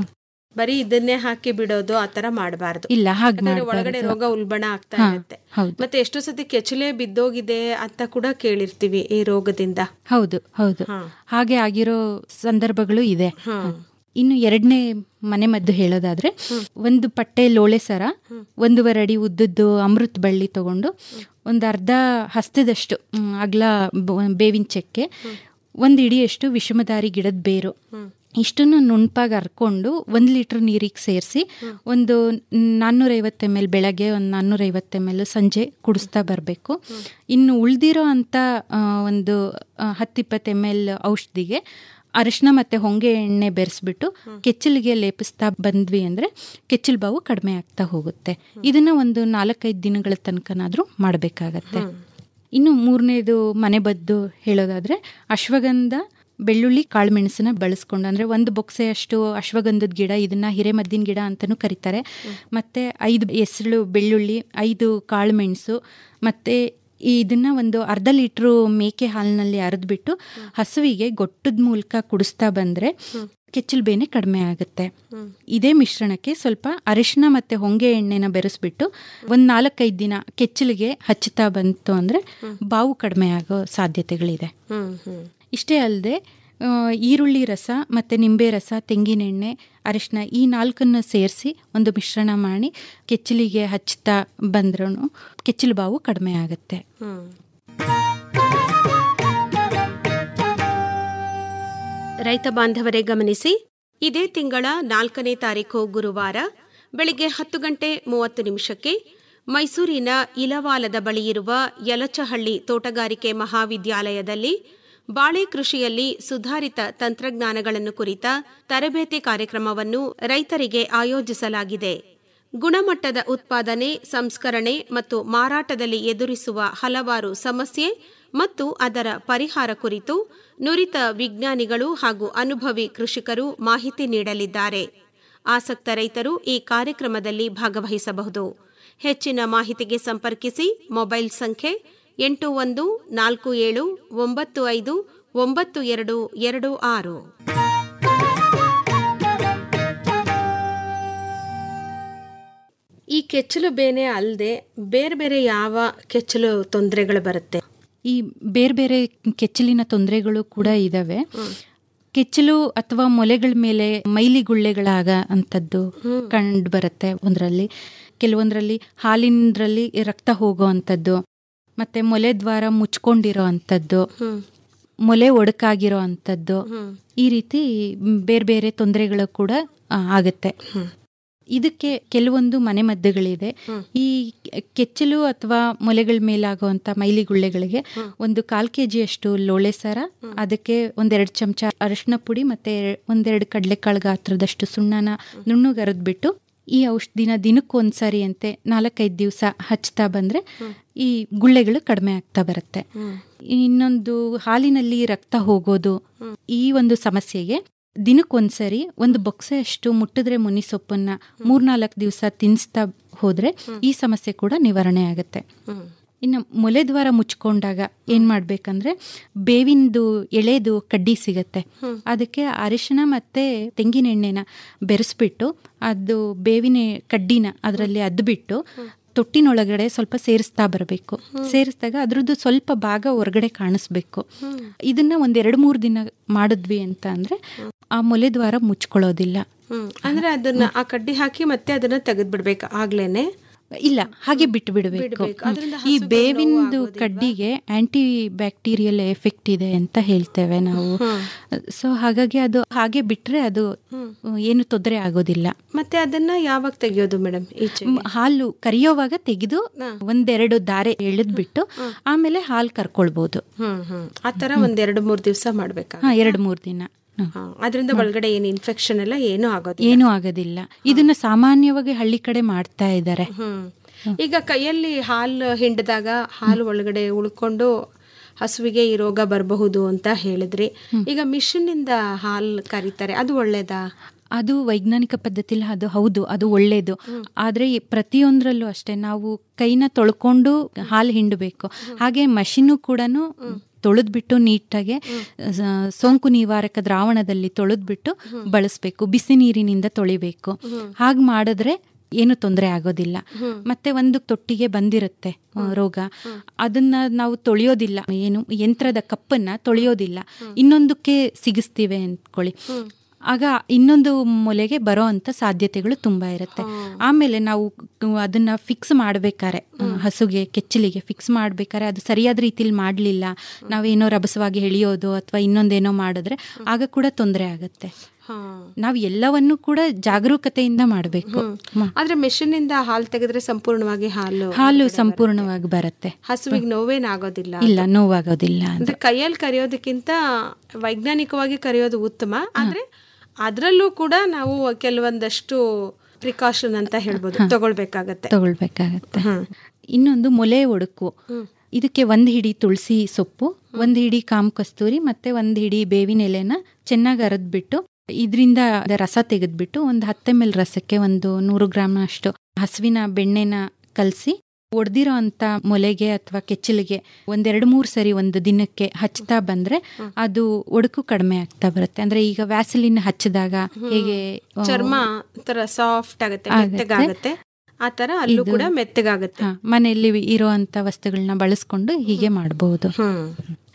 ಬರೀ ಇದನ್ನೇ ಹಾಕಿ ಬಿಡೋದು ಆತರ ಮಾಡಬಾರ್ದು ಇಲ್ಲ ಹಾಗೆ ಯಾಕಂದ್ರೆ ಒಳಗಡೆ ರೋಗ ಉಲ್ಬಣ ಆಗ್ತಾ ಹಾ, ಇರುತ್ತೆ ಹೌದು. ಮತ್ತೆ ಎಷ್ಟೋ ಸತಿ ಕೆಚ್ಚಲೆ ಬಿದ್ದೋಗಿದೆ ಅಂತ ಕೂಡ ಕೇಳಿರ್ತೀವಿ ಈ ರೋಗದಿಂದ ಹೌದು ಹೌದು ಹಾಗೆ ಆಗಿರೋ ಸಂದರ್ಭಗಳು ಇದೆ ಇನ್ನು ಎರಡನೇ ಮನೆ ಮದ್ದು ಹೇಳೋದಾದ್ರೆ ಒಂದು ಪಟ್ಟೆ ಲೋಳೆ ಸರ ಒಂದೂವರೆ ಅಡಿ ಉದ್ದದ್ದು ಅಮೃತ ಬಳ್ಳಿ ತಗೊಂಡು ಒಂದು ಅರ್ಧ ಹಸ್ತದಷ್ಟು ಮ್, ಅಗಲ ಬ- ಬೇವಿನ ಚೆಕ್ಕೆ ಒಂದು ಇಡಿಯಷ್ಟು ವಿಷಮದಾರಿ ಗಿಡದ ಬೇರು ಇಷ್ಟನ್ನು ನುಣ್ಪಾಗಿ ಹರ್ಕೊಂಡು ಒಂದು ಲೀಟರ್ ನೀರಿಗೆ ಸೇರಿಸಿ ಒಂದು ನಾನ್ನೂರೈವತ್ತು ಎಮ್ ಎಲ್ ಬೆಳಗ್ಗೆ ಒಂದು ನಾನ್ನೂರೈವತ್ತು ಎಮ್ ಎಲ್ ಸಂಜೆ ಕುಡಿಸ್ತಾ ಬರಬೇಕು ಇನ್ನು ಉಳ್ದಿರೋ ಅಂಥ ಒಂದು ಹತ್ತಿಪ್ಪತ್ತು ಎಮ್ ಎಲ್ ಔಷಧಿಗೆ ಅರಿಶಿನ ಮತ್ತೆ ಹೊಂಗೆ ಎಣ್ಣೆ ಬೆರೆಸ್ಬಿಟ್ಟು ಕೆಚ್ಚಲಿಗೆ ಲೇಪಿಸ್ತಾ ಬಂದ್ವಿ ಅಂದ್ರೆ ಕೆಚ್ಚಲು ಬಾವು ಕಡಿಮೆ ಆಗ್ತಾ ಹೋಗುತ್ತೆ ಇದನ್ನ ಒಂದು ನಾಲ್ಕೈದು ದಿನಗಳ ತನಕನಾದ್ರೂ ಮಾಡಬೇಕಾಗತ್ತೆ ಇನ್ನು ಮೂರನೇದು ಮನೆಬದ್ದು ಹೇಳೋದಾದ್ರೆ ಅಶ್ವಗಂಧ ಬೆಳ್ಳುಳ್ಳಿ ಕಾಳುಮೆಣಸನ್ನ ಬಳಸ್ಕೊಂಡು ಅಂದ್ರೆ ಒಂದು ಬೊಕ್ಸೆಯಷ್ಟು ಅಶ್ವಗಂಧದ ಗಿಡ ಇದನ್ನ ಹಿರೇಮದ್ದಿನ ಗಿಡ ಅಂತಾನೂ ಕರೀತಾರೆ ಮತ್ತೆ ಐದು ಹೆಸರು ಬೆಳ್ಳುಳ್ಳಿ ಐದು ಕಾಳುಮೆಣಸು ಮತ್ತೆ ಇದನ್ನ ಒಂದು ಅರ್ಧ ಲೀಟ್ರು ಮೇಕೆ ಹಾಲಿನಲ್ಲಿ ಅರೆದ್ಬಿಟ್ಟು ಹಸುವಿಗೆ ಗೊಟ್ಟದ ಮೂಲಕ ಕುಡಿಸ್ತಾ ಬಂದ್ರೆ ಕೆಚ್ಚಲು ಬೇನೆ ಕಡಿಮೆ ಆಗುತ್ತೆ ಇದೇ ಮಿಶ್ರಣಕ್ಕೆ ಸ್ವಲ್ಪ ಅರಿಶಿನ ಮತ್ತೆ ಹೊಂಗೆ ಎಣ್ಣೆನ ಬೆರೆಸ್ಬಿಟ್ಟು ಒಂದ್ ನಾಲ್ಕೈದು ದಿನ ಕೆಚ್ಚಲಿಗೆ ಹಚ್ಚುತ್ತಾ ಬಂತು ಅಂದ್ರೆ ಬಾವು ಕಡಿಮೆ ಆಗೋ ಸಾಧ್ಯತೆಗಳಿದೆ ಹ್ಮ್ ಹ್ಮ್ ಇಷ್ಟೇ ಅಲ್ಲದೆ ಈರುಳ್ಳಿ ರಸ ಮತ್ತು ನಿಂಬೆ ರಸ ತೆಂಗಿನೆಣ್ಣೆ ಅರಿಶಿನ ಈ ನಾಲ್ಕನ್ನು ಸೇರಿಸಿ ಒಂದು ಮಿಶ್ರಣ ಮಾಡಿ ಕೆಚ್ಚಲಿಗೆ ಹಚ್ತಾ ಬಂದ್ರೂ ಕೆಚ್ಚಲು ಬಾವು ಕಡಿಮೆ ಆಗುತ್ತೆ ಹ್ಮ್ ರೈತ ಬಾಂಧವರೇ ಗಮನಿಸಿ ಇದೇ ತಿಂಗಳ ನಾಲ್ಕನೇ ತಾರೀಕು ಗುರುವಾರ ಬೆಳಿಗ್ಗೆ ಹತ್ತು ಗಂಟೆ ಮೂವತ್ತು ನಿಮಿಷಕ್ಕೆ ಮೈಸೂರಿನ ಇಲವಾಲದ ಬಳಿ ಇರುವ ಯಲಚಹಳ್ಳಿ ತೋಟಗಾರಿಕೆ ಮಹಾವಿದ್ಯಾಲಯದಲ್ಲಿ ಬಾಳೆ ಕೃಷಿಯಲ್ಲಿ ಸುಧಾರಿತ ತಂತ್ರಜ್ಞಾನಗಳನ್ನು ಕುರಿತ ತರಬೇತಿ ಕಾರ್ಯಕ್ರಮವನ್ನು ರೈತರಿಗೆ ಆಯೋಜಿಸಲಾಗಿದೆ ಗುಣಮಟ್ಟದ ಉತ್ಪಾದನೆ ಸಂಸ್ಕರಣೆ ಮತ್ತು ಮಾರಾಟದಲ್ಲಿ ಎದುರಿಸುವ ಹಲವಾರು ಸಮಸ್ಯೆ ಮತ್ತು ಅದರ ಪರಿಹಾರ ಕುರಿತು ನುರಿತ ವಿಜ್ಞಾನಿಗಳು ಹಾಗೂ ಅನುಭವಿ ಕೃಷಿಕರು ಮಾಹಿತಿ ನೀಡಲಿದ್ದಾರೆ ಆಸಕ್ತ ರೈತರು ಈ ಕಾರ್ಯಕ್ರಮದಲ್ಲಿ ಭಾಗವಹಿಸಬಹುದು ಹೆಚ್ಚಿನ ಮಾಹಿತಿಗೆ ಸಂಪರ್ಕಿಸಿ ಮೊಬೈಲ್ ಸಂಖ್ಯೆ ಎಂಟು ಒಂದು ನಾಲ್ಕು ಏಳು ಒಂಬತ್ತು ಐದು ಒಂಬತ್ತು ಎರಡು ಎರಡು ಆರು ಈ ಕೆಚ್ಚಲು ಬೇನೆ ಅಲ್ಲದೆ ಬೇರೆ ಬೇರೆ ಯಾವ ಕೆಚ್ಚಲು ತೊಂದರೆಗಳು ಬರುತ್ತೆ ಈ ಬೇರೆ ಬೇರೆ ಕೆಚ್ಚಲಿನ ತೊಂದರೆಗಳು ಕೂಡ ಇದಾವೆ ಕೆಚ್ಚಲು ಅಥವಾ ಮೊಲೆಗಳ ಮೇಲೆ ಮೈಲಿಗುಳ್ಳೆಗಳಾಗ ಅಂಥದ್ದು ಕಂಡು ಬರುತ್ತೆ ಒಂದರಲ್ಲಿ ಕೆಲವೊಂದರಲ್ಲಿ ಹಾಲಿನದ್ರಲ್ಲಿ ರಕ್ತ ಹೋಗೋ ಅಂಥದ್ದು ಮತ್ತೆ ಮೊಲೆ ದ್ವಾರ ಮುಚ್ಕೊಂಡಿರೋ ಅಂಥದ್ದು ಮೊಲೆ ಒಡಕಾಗಿರೋ ಅಂಥದ್ದು ಈ ರೀತಿ ಬೇರೆ ಬೇರೆ ತೊಂದರೆಗಳು ಕೂಡ ಆ, ಆಗತ್ತೆ ಇದಕ್ಕೆ ಕೆಲವೊಂದು ಮನೆಮದ್ದುಗಳಿದೆ ಈ ಕೆಚ್ಚಲು ಅಥವಾ ಮೊಲೆಗಳ ಮೇಲಾಗುವಂತ ಮೈಲಿಗುಳ್ಳೆಗಳಿಗೆ ಒಂದು ಕಾಲ್ ಕೆ ಜಿಯಷ್ಟು ಲೋಳೆ ಸರ ಅದಕ್ಕೆ ಒಂದೆರಡು ಚಮಚ ಅರಿಶಿನ ಪುಡಿ ಮತ್ತೆ ಒಂದೆರಡು ಕಡಲೆಕಾಳು ಗಾತ್ರದಷ್ಟು ಸುಣ್ಣನ ನುಣ್ಣುಗರದ್ಬಿಟ್ಟು ಈ ಔಷಧಿನ ದಿನಕ್ಕೊಂದ್ಸರಿ ಅಂತೆ ನಾಲ್ಕೈದು ದಿವಸ ಹಚ್ತಾ ಬಂದ್ರೆ ಈ ಗುಳ್ಳೆಗಳು ಕಡಿಮೆ ಆಗ್ತಾ ಬರುತ್ತೆ ಇನ್ನೊಂದು ಹಾಲಿನಲ್ಲಿ ರಕ್ತ ಹೋಗೋದು ಈ ಒಂದು ಸಮಸ್ಯೆಗೆ ದಿನಕ್ಕೊಂದ್ಸರಿ ಒಂದು ಬೊಕ್ಸೆಯಷ್ಟು ಮುಟ್ಟಿದ್ರೆ ಮುನಿ ಸೊಪ್ಪನ್ನ ಮೂರ್ನಾಲ್ಕು ದಿವಸ ತಿನ್ಸ್ತಾ ಹೋದ್ರೆ ಈ ಸಮಸ್ಯೆ ಕೂಡ ನಿವಾರಣೆ ಆಗುತ್ತೆ ಇನ್ನು ಮೊಲೆ ದ್ವಾರ ಮುಚ್ಕೊಂಡಾಗ ಏನ್ ಮಾಡ್ಬೇಕಂದ್ರೆ ಬೇವಿಂದು ಎಳೆದು ಕಡ್ಡಿ ಸಿಗತ್ತೆ ಅದಕ್ಕೆ ಅರಿಶಿನ ಮತ್ತೆ ತೆಂಗಿನ ಎಣ್ಣೆನ ಬೆರೆಸ್ಬಿಟ್ಟು ಅದು ಬೇವಿನ ಕಡ್ಡಿನ ಅದರಲ್ಲಿ ಅದ್ಬಿಟ್ಟು ತೊಟ್ಟಿನೊಳಗಡೆ ಸ್ವಲ್ಪ ಸೇರಿಸ್ತಾ ಬರಬೇಕು ಸೇರಿಸಿದಾಗ ಅದ್ರದ್ದು ಸ್ವಲ್ಪ ಭಾಗ ಹೊರಗಡೆ ಕಾಣಿಸ್ಬೇಕು ಇದನ್ನ ಒಂದ್ ಎರಡು ಮೂರು ದಿನ ಮಾಡಿದ್ವಿ ಅಂತ ಅಂದ್ರೆ ಆ ಮೊಲೆ ದ್ವಾರ ಮುಚ್ಕೊಳ್ಳೋದಿಲ್ಲ ಹ್ಮ್ ಅಂದ್ರೆ ಅದನ್ನ ಆ ಕಡ್ಡಿ ಹಾಕಿ ಮತ್ತೆ ಅದನ್ನ ತೆಗೆದ್ ಬಿಡ್ಬೇಕು ಆಗ್ಲೇನೆ ಇಲ್ಲ ಹಾಗೆ ಬಿಟ್ಟು ಬಿಡಬೇಕು ಬಿಡ್ಬೇಕು. ಅದ್ರಿಂದ ಈ ಹಸುಗಳು ಬೇವಿಂದು ನೋವು ಕಡ್ಡಿಗೆ ಆಂಟಿ ಬ್ಯಾಕ್ಟೀರಿಯಲ್ ಎಫೆಕ್ಟ್ ಇದೆ ಅಂತ ಹೇಳ್ತೇವೆ ನಾವು ಸೊ ಹಾಗಾಗಿ ಅದು ಹಾಗೆ ಬಿಟ್ರೆ ಅದು ಏನು ತೊಂದರೆ ಆಗೋದಿಲ್ಲ ಮತ್ತೆ ಅದನ್ನ ಯಾವಾಗ ತೆಗಿಯೋದು ಮೇಡಮ್ ಈಚೆ ಮ್, ಹಾಲು ಕರಿಯೋವಾಗ ತೆಗೆದು ಒಂದೆರಡು ದಾರೆ ಎಳೆದ್ಬಿಟ್ಟು ಆಮೇಲೆ ಹಾಲು ಕರ್ಕೊಳ್ಬಹುದು ಹ್ಮ್ ಹ್ಮ್ ಆತರ ಒಂದ್ ಎರಡು ಮೂರ್ ದಿವಸ ಮಾಡ್ಬೇಕಾ ಹಾ ಎರಡು ಮೂರು ದಿನ ಹ್ಮ್. ಹಾ, ಅದ್ರಿಂದ ಒಳಗಡೆ ಏನು ಇನ್ಫೆಕ್ಷನ್ ಎಲ್ಲ ಏನೂ ಆಗೋದು ಏನೂ ಆಗೋದಿಲ್ಲ ಇದನ್ನ ಸಾಮಾನ್ಯವಾಗಿ ಹಳ್ಳಿ ಕಡೆ ಮಾಡ್ತಾ ಇದ್ದಾರೆ ಹ್ಮ್ ಈಗ ಕೈಯಲ್ಲಿ ಹಾಲು ಹಿಂಡಿದಾಗ ಹಾಲು ಒಳಗಡೆ ಉಳ್ಕೊಂಡು ಹಸುವಿಗೆ ಈ ರೋಗ ಬರಬಹುದು ಅಂತ ಹೇಳಿದ್ರಿ ಈಗ ಮಿಷಿನ್ ಇಂದ ಹಾಲು ಕರೀತಾರೆ ಅದು ಒಳ್ಳೇದಾ ಅದು ವೈಜ್ಞಾನಿಕ ಪದ್ಧತಿಲಿ ಅದು ಹೌದು ಅದು ಒಳ್ಳೇದು ಆದ್ರೆ ಈ ಪ್ರತಿಯೊಂದರಲ್ಲೂ ಅಷ್ಟೇ ನಾವು ಕೈನ ತೊಳ್ಕೊಂಡು ಹಾಲು ಹಿಂಡಬೇಕು ಹಾಗೆ ಮಷಿನು ಕೂಡ ತೊಳೆದ್ಬಿಟ್ಟು ನೀಟಾಗೆ ಸ- ಸೋಂಕು ನಿವಾರಕ ದ್ರಾವಣದಲ್ಲಿ ತೊಳೆದ್ಬಿಟ್ಟು ಬಳಸಬೇಕು ಬಿಸಿ ನೀರಿನಿಂದ ತೊಳಿಬೇಕು ಹಾಗೆ ಮಾಡಿದ್ರೆ ಏನು ತೊಂದರೆ ಆಗೋದಿಲ್ಲ ಮತ್ತೆ ಒಂದು ತೊಟ್ಟಿಗೆ ಬಂದಿರುತ್ತೆ ಆ, ರೋಗ ಅದನ್ನ ನಾವು ತೊಳೆಯೋದಿಲ್ಲ ಏನು ಯಂತ್ರದ ಕಪ್ಪನ್ನ ತೊಳೆಯೋದಿಲ್ಲ ಇನ್ನೊಂದಕ್ಕೆ ಸಿಗಿಸ್ತೀವಿ ಅಂದ್ಕೊಳ್ಳಿ ಆಗ ಇನ್ನೊಂದು ಮೊಲೆಗೆ ಬರೋ ಅಂತ ಸಾಧ್ಯತೆಗಳು ತುಂಬಾ ಇರುತ್ತೆ ಆಮೇಲೆ ನಾವು ಕ- ಅದನ್ನ ಫಿಕ್ಸ್ ಮಾಡ್ಬೇಕಾರೆ ಆ, ಹಸುಗೆ ಕೆಚ್ಚಲಿಗೆ ಫಿಕ್ಸ್ ಮಾಡ್ಬೇಕಾರೆ ಅದು ಸರಿಯಾದ ರೀತಿಲಿ ಮಾಡ್ಲಿಲ್ಲ ನಾವೇನೋ ರಭಸವಾಗಿ ಎಳಿಯೋದು ಅಥವಾ ಇನ್ನೊಂದೇನೋ ಮಾಡಿದ್ರೆ ಆಗ ಕೂಡ ತೊಂದರೆ ಆಗತ್ತೆ ನಾವು ಎಲ್ಲವನ್ನೂ ಕೂಡ ಜಾಗರೂಕತೆಯಿಂದ ಮಾಡಬೇಕು ಆದ್ರೆ ಮೆಷಿನ್ ಇಂದ ಹಾಲು ತೆಗೆದ್ರೆ ಸಂಪೂರ್ಣವಾಗಿ ಹಾಲು ಹಾಲು ಸಂಪೂರ್ಣವಾಗಿ ಬರುತ್ತೆ ಹಸುವಿಗೆ ನೋವೇನಾಗೋದಿಲ್ಲ ಇಲ್ಲ ನೋವಾಗೋದಿಲ್ಲ ಅಂತ ಅಂದ್ರೆ ಕೈಯಲ್ಲಿ ಕರೆಯೋದಕ್ಕಿಂತ ವೈಜ್ಞಾನಿಕವಾಗಿ ಕರೆಯೋದು ಉತ್ತಮ ಆದ್ರೆ ಅದರಲ್ಲೂ ಕೂಡ ನಾವು ಕೆಲವೊಂದಷ್ಟು ಪ್ರಿಕಾಷನ್ ಅಂತ ಹೇಳ್ಬೋದು ತಗೊಳ್ಬೇಕಾಗತ್ತೆ ತಗೊಳ್ಬೇಕಾಗತ್ತೆ ಇನ್ನೊಂದು ಮೊಲೆ ಒಡಕು ಇದಕ್ಕೆ ಒಂದ್ ಹಿಡಿ ತುಳಸಿ ಸೊಪ್ಪು ಒಂದ್ ಹಿಡಿ ಕಾಮ್ ಕಸ್ತೂರಿ ಮತ್ತೆ ಒಂದ್ ಹಿಡಿ ಬೇವಿನ ಎಲೆನ ಚೆನ್ನಾಗಿ ಅರದ್ಬಿಟ್ಟು ಇದರಿಂದ ರಸ ತೆಗೆದ್ಬಿಟ್ಟು ಒಂದು ಹತ್ತು ಎಮ್ ಎಲ್ ರಸಕ್ಕೆ ಒಂದು ನೂರು ಗ್ರಾಮ್ ಅಷ್ಟು ಹಸುವಿನ ಬೆಣ್ಣೆನ ಕಲಸಿ ಒಡೆದಿರೋ ಅಂತ ಮೊಲೆಗೆ ಅಥವಾ ಕೆಚ್ಚಲಿಗೆ ಒಂದೆರಡು ಮೂರು ಸರಿ ಒಂದು ದಿನಕ್ಕೆ ಹಚ್ತಾ ಬಂದ್ರೆ ಅದು ಒಡಕು ಕಡಿಮೆ ಆಗ್ತಾ ಬರುತ್ತೆ ಅಂದ್ರೆ ಈಗ ವ್ಯಾಸಲಿನ್ ಹಚ್ಚಿದಾಗ ಹೇಗೆ ಆ, ಚರ್ಮ ತರ ಸಾಫ್ಟ್ ಆಗುತ್ತೆ ಮೆತ್ತಗಾಗತ್ತೆ ಆ ತರ ಅಲ್ಲೂ ಕೂಡ ಮೆತ್ತಗಾಗತ್ತೆ ಹಾ, ಮನೆಯಲ್ಲಿ ಇರೋ ಅಂತ ವಸ್ತುಗಳನ್ನ ಬಳಸ್ಕೊಂಡು ಹೀಗೆ ಮಾಡಬಹುದು ಹ್ಮ್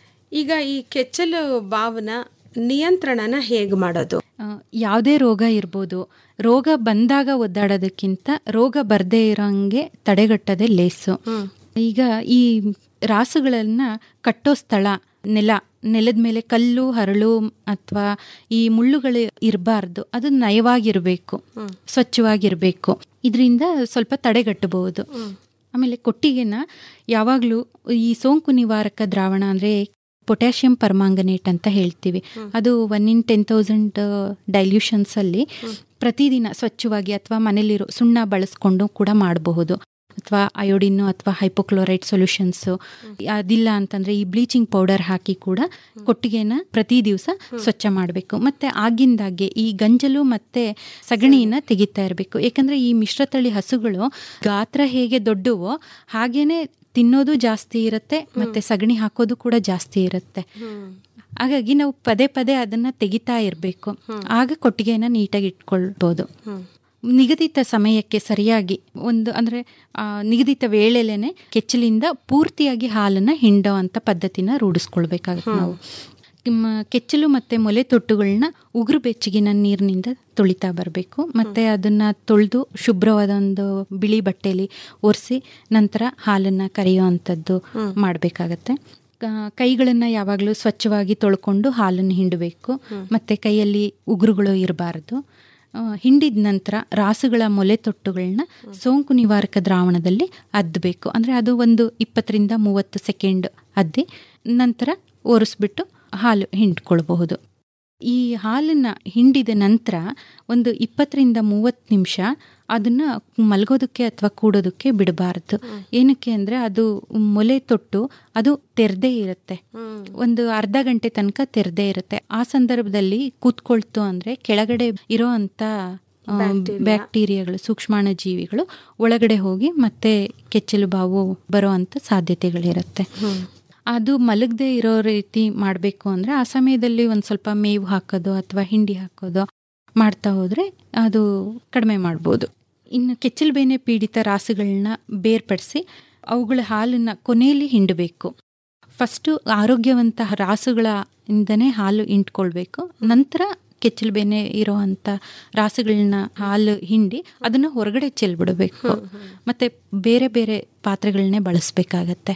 ಈಗ ಈ ಕೆಚ್ಚಲು ಬಾವನ ನಿಯಂತ್ರಣನ ಹೇಗ್ ಮಾಡೋದು ಯಾವುದೇ ರೋಗ ಇರ್ಬೋದು ರೋಗ ಬಂದಾಗ ಒದ್ದಾಡೋದಕ್ಕಿಂತ ರೋಗ ಬರ್ದೇ ಇರೋಂಗೆ ತಡೆಗಟ್ಟದೆ ಲೇಸು ಈಗ ಈ ರಾಸುಗಳನ್ನ ಕಟ್ಟೋ ಸ್ಥಳ ನೆಲ ನೆಲದ ಮೇಲೆ ಕಲ್ಲು ಹರಳು ಅಥವಾ ಈ ಮುಳ್ಳುಗಳು ಇರಬಾರ್ದು ಅದು ನಯವಾಗಿರ್ಬೇಕು ಸ್ವಚ್ಛವಾಗಿರ್ಬೇಕು ಇದರಿಂದ ಸ್ವಲ್ಪ ತಡೆಗಟ್ಟಬಹುದು ಆಮೇಲೆ ಕೊಟ್ಟಿಗೆನ ಯಾವಾಗಲೂ ಈ ಸೋಂಕು ನಿವಾರಕ ದ್ರಾವಣ ಅಂದ್ರೆ ಪೊಟ್ಯಾಷಿಯಂ ಪರ್ಮಾಂಗನೇಟ್ ಅಂತ ಹೇಳ್ತೀವಿ ಅದು one in ten thousand dilutions ಅಲ್ಲಿ ಪ್ರತಿದಿನ ಸ್ವಚ್ಛವಾಗಿ ಅಥವಾ ಮನೇಲಿರೋ ಸುಣ್ಣ ಬಳಸ್ಕೊಂಡು ಕೂಡ ಮಾಡಬಹುದು ಅಥವಾ ಅಯೋಡಿನ್ ಅಥವಾ ಹೈಪೋಕ್ಲೋರೈಡ್ ಸೊಲ್ಯೂಷನ್ಸ್ ಅದಿಲ್ಲ ಅಂತಂದ್ರೆ ಈ ಬ್ಲೀಚಿಂಗ್ ಪೌಡರ್ ಹಾಕಿ ಕೂಡ ಕೊಟ್ಟಿಗೆನ ಪ್ರತಿ ದಿವಸ ಸ್ವಚ್ಛ ಮಾಡಬೇಕು ಮತ್ತೆ ಆಗಿಂದಾಗೆ ಈ ಗಂಜಲು ಮತ್ತೆ ಸಗಣಿನ ತೆಗಿತಾ ಇರಬೇಕು ಯಾಕಂದ್ರೆ ಈ ಮಿಶ್ರತಳಿ ಹಸುಗಳು ಗಾತ್ರ ಹೇಗೆ ದೊಡ್ಡವೋ ಹಾಗೇನೆ ತಿನ್ನೋದು ಜಾಸ್ತಿ ಇರುತ್ತೆ ಮತ್ತೆ ಸಗಣಿ ಹಾಕೋದು ಕೂಡ ಜಾಸ್ತಿ ಇರುತ್ತೆ ಹಾಗಾಗಿ ನಾವು ಪದೇ ಪದೇ ಅದನ್ನ ತೆಗಿತಾ ಇರಬೇಕು ಆಗ ಕೊಟ್ಟಿಗೆನ ನೀಟಾಗಿ ಇಟ್ಕೊಳ್ಬಹುದು ನಿಗದಿತ ಸಮಯಕ್ಕೆ ಸರಿಯಾಗಿ ಒಂದು ಅಂದರೆ ನಿಗದಿತ ವೇಳೆಲೇನೆ ಕೆಚ್ಚಲಿಂದ ಪೂರ್ತಿಯಾಗಿ ಹಾಲನ್ನು ಹಿಂಡೋ ಅಂತ ಪದ್ಧತಿನ ರೂಢಿಸ್ಕೊಳ್ಬೇಕಾಗುತ್ತೆ ನಾವು ನಿಮ್ಮ ಕೆಚ್ಚಲು ಮತ್ತು ಮೊಲೆ ತೊಟ್ಟುಗಳನ್ನ ಉಗುರು ಬೆಚ್ಚಗಿನ ನೀರಿನಿಂದ ತೊಳಿತಾ ಬರಬೇಕು ಮತ್ತು ಅದನ್ನು ತೊಳೆದು ಶುಭ್ರವಾದ ಒಂದು ಬಿಳಿ ಬಟ್ಟೆಯಲ್ಲಿ ಒರೆಸಿ ನಂತರ ಹಾಲನ್ನು ಕರೆಯೋ ಅಂಥದ್ದು ಮಾಡಬೇಕಾಗತ್ತೆ ಕೈಗಳನ್ನು ಯಾವಾಗಲೂ ಸ್ವಚ್ಛವಾಗಿ ತೊಳ್ಕೊಂಡು ಹಾಲನ್ನು ಹಿಂಡಬೇಕು ಮತ್ತು ಕೈಯಲ್ಲಿ ಉಗುರುಗಳು ಇರಬಾರ್ದು ಹಿಂಡಿದ ನಂತರ ರಾಸುಗಳ ಮೊಲೆ ತೊಟ್ಟುಗಳನ್ನ ಸೋಂಕು ನಿವಾರಕ ದ್ರಾವಣದಲ್ಲಿ ಅದ್ದಬೇಕು ಅಂದರೆ ಅದು ಒಂದು ಇಪ್ಪತ್ತರಿಂದ ಮೂವತ್ತು ಸೆಕೆಂಡ್ ಅದ್ದಿ ನಂತರ ಒರೆಸ್ಬಿಟ್ಟು ಹಾಲು ಹಿಂಡ್ಕೊಳ್ಬಹುದು ಈ ಹಾಲನ್ನು ಹಿಂಡಿದ ನಂತರ ಒಂದು ಇಪ್ಪತ್ತರಿಂದ ಮೂವತ್ತು ನಿಮಿಷ ಅದನ್ನ ಮಲಗೋದಕ್ಕೆ ಅಥವಾ ಕೂಡೋದಕ್ಕೆ ಬಿಡಬಾರ್ದು ಏನಕ್ಕೆ ಅಂದರೆ ಅದು ಮೊಲೆ ತೊಟ್ಟು ಅದು ತೆರೆದೇ ಇರುತ್ತೆ ಒಂದು ಅರ್ಧ ಗಂಟೆ ತನಕ ತೆರೆದೇ ಇರುತ್ತೆ ಆ ಸಂದರ್ಭದಲ್ಲಿ ಕೂತ್ಕೊಳ್ತು ಅಂದರೆ ಕೆಳಗಡೆ ಇರೋ ಅಂಥ ಬ್ಯಾಕ್ಟೀರಿಯಾಗಳು ಸೂಕ್ಷ್ಮಾಣು ಜೀವಿಗಳು ಒಳಗಡೆ ಹೋಗಿ ಮತ್ತೆ ಕೆಚ್ಚಲು ಬಾವು ಬರೋ ಅಂಥ ಸಾಧ್ಯತೆಗಳಿರುತ್ತೆ ಅದು ಮಲಗದೆ ಇರೋ ರೀತಿ ಮಾಡಬೇಕು ಅಂದರೆ ಆ ಸಮಯದಲ್ಲಿ ಒಂದು ಸ್ವಲ್ಪ ಮೇವು ಹಾಕೋದು ಅಥವಾ ಹಿಂಡಿ ಹಾಕೋದು ಮಾಡ್ತಾ ಹೋದರೆ ಅದು ಕಡಿಮೆ ಮಾಡ್ಬೋದು ಇನ್ನು ಕೆಚ್ಚಲು ಬೇನೆ ಪೀಡಿತ ರಾಸುಗಳನ್ನ ಬೇರ್ಪಡಿಸಿ ಅವುಗಳ ಹಾಲನ್ನು ಕೊನೆಯಲ್ಲಿ ಹಿಂಡಬೇಕು ಫಸ್ಟು ಆರೋಗ್ಯವಂತ ರಾಸುಗಳ ಇಂದನೇ ಹಾಲು ಹಿಂಡ್ಕೊಳ್ಬೇಕು ನಂತರ ಕೆಚ್ಚಲು ಬೇನೆ ಇರೋ ಅಂಥ ರಾಸುಗಳನ್ನ ಹಾಲು ಹಿಂಡಿ ಅದನ್ನು ಹೊರಗಡೆ ಚೆಲ್ಬಿಡಬೇಕು ಮತ್ತು ಬೇರೆ ಬೇರೆ ಪಾತ್ರೆಗಳನ್ನೇ ಬಳಸಬೇಕಾಗತ್ತೆ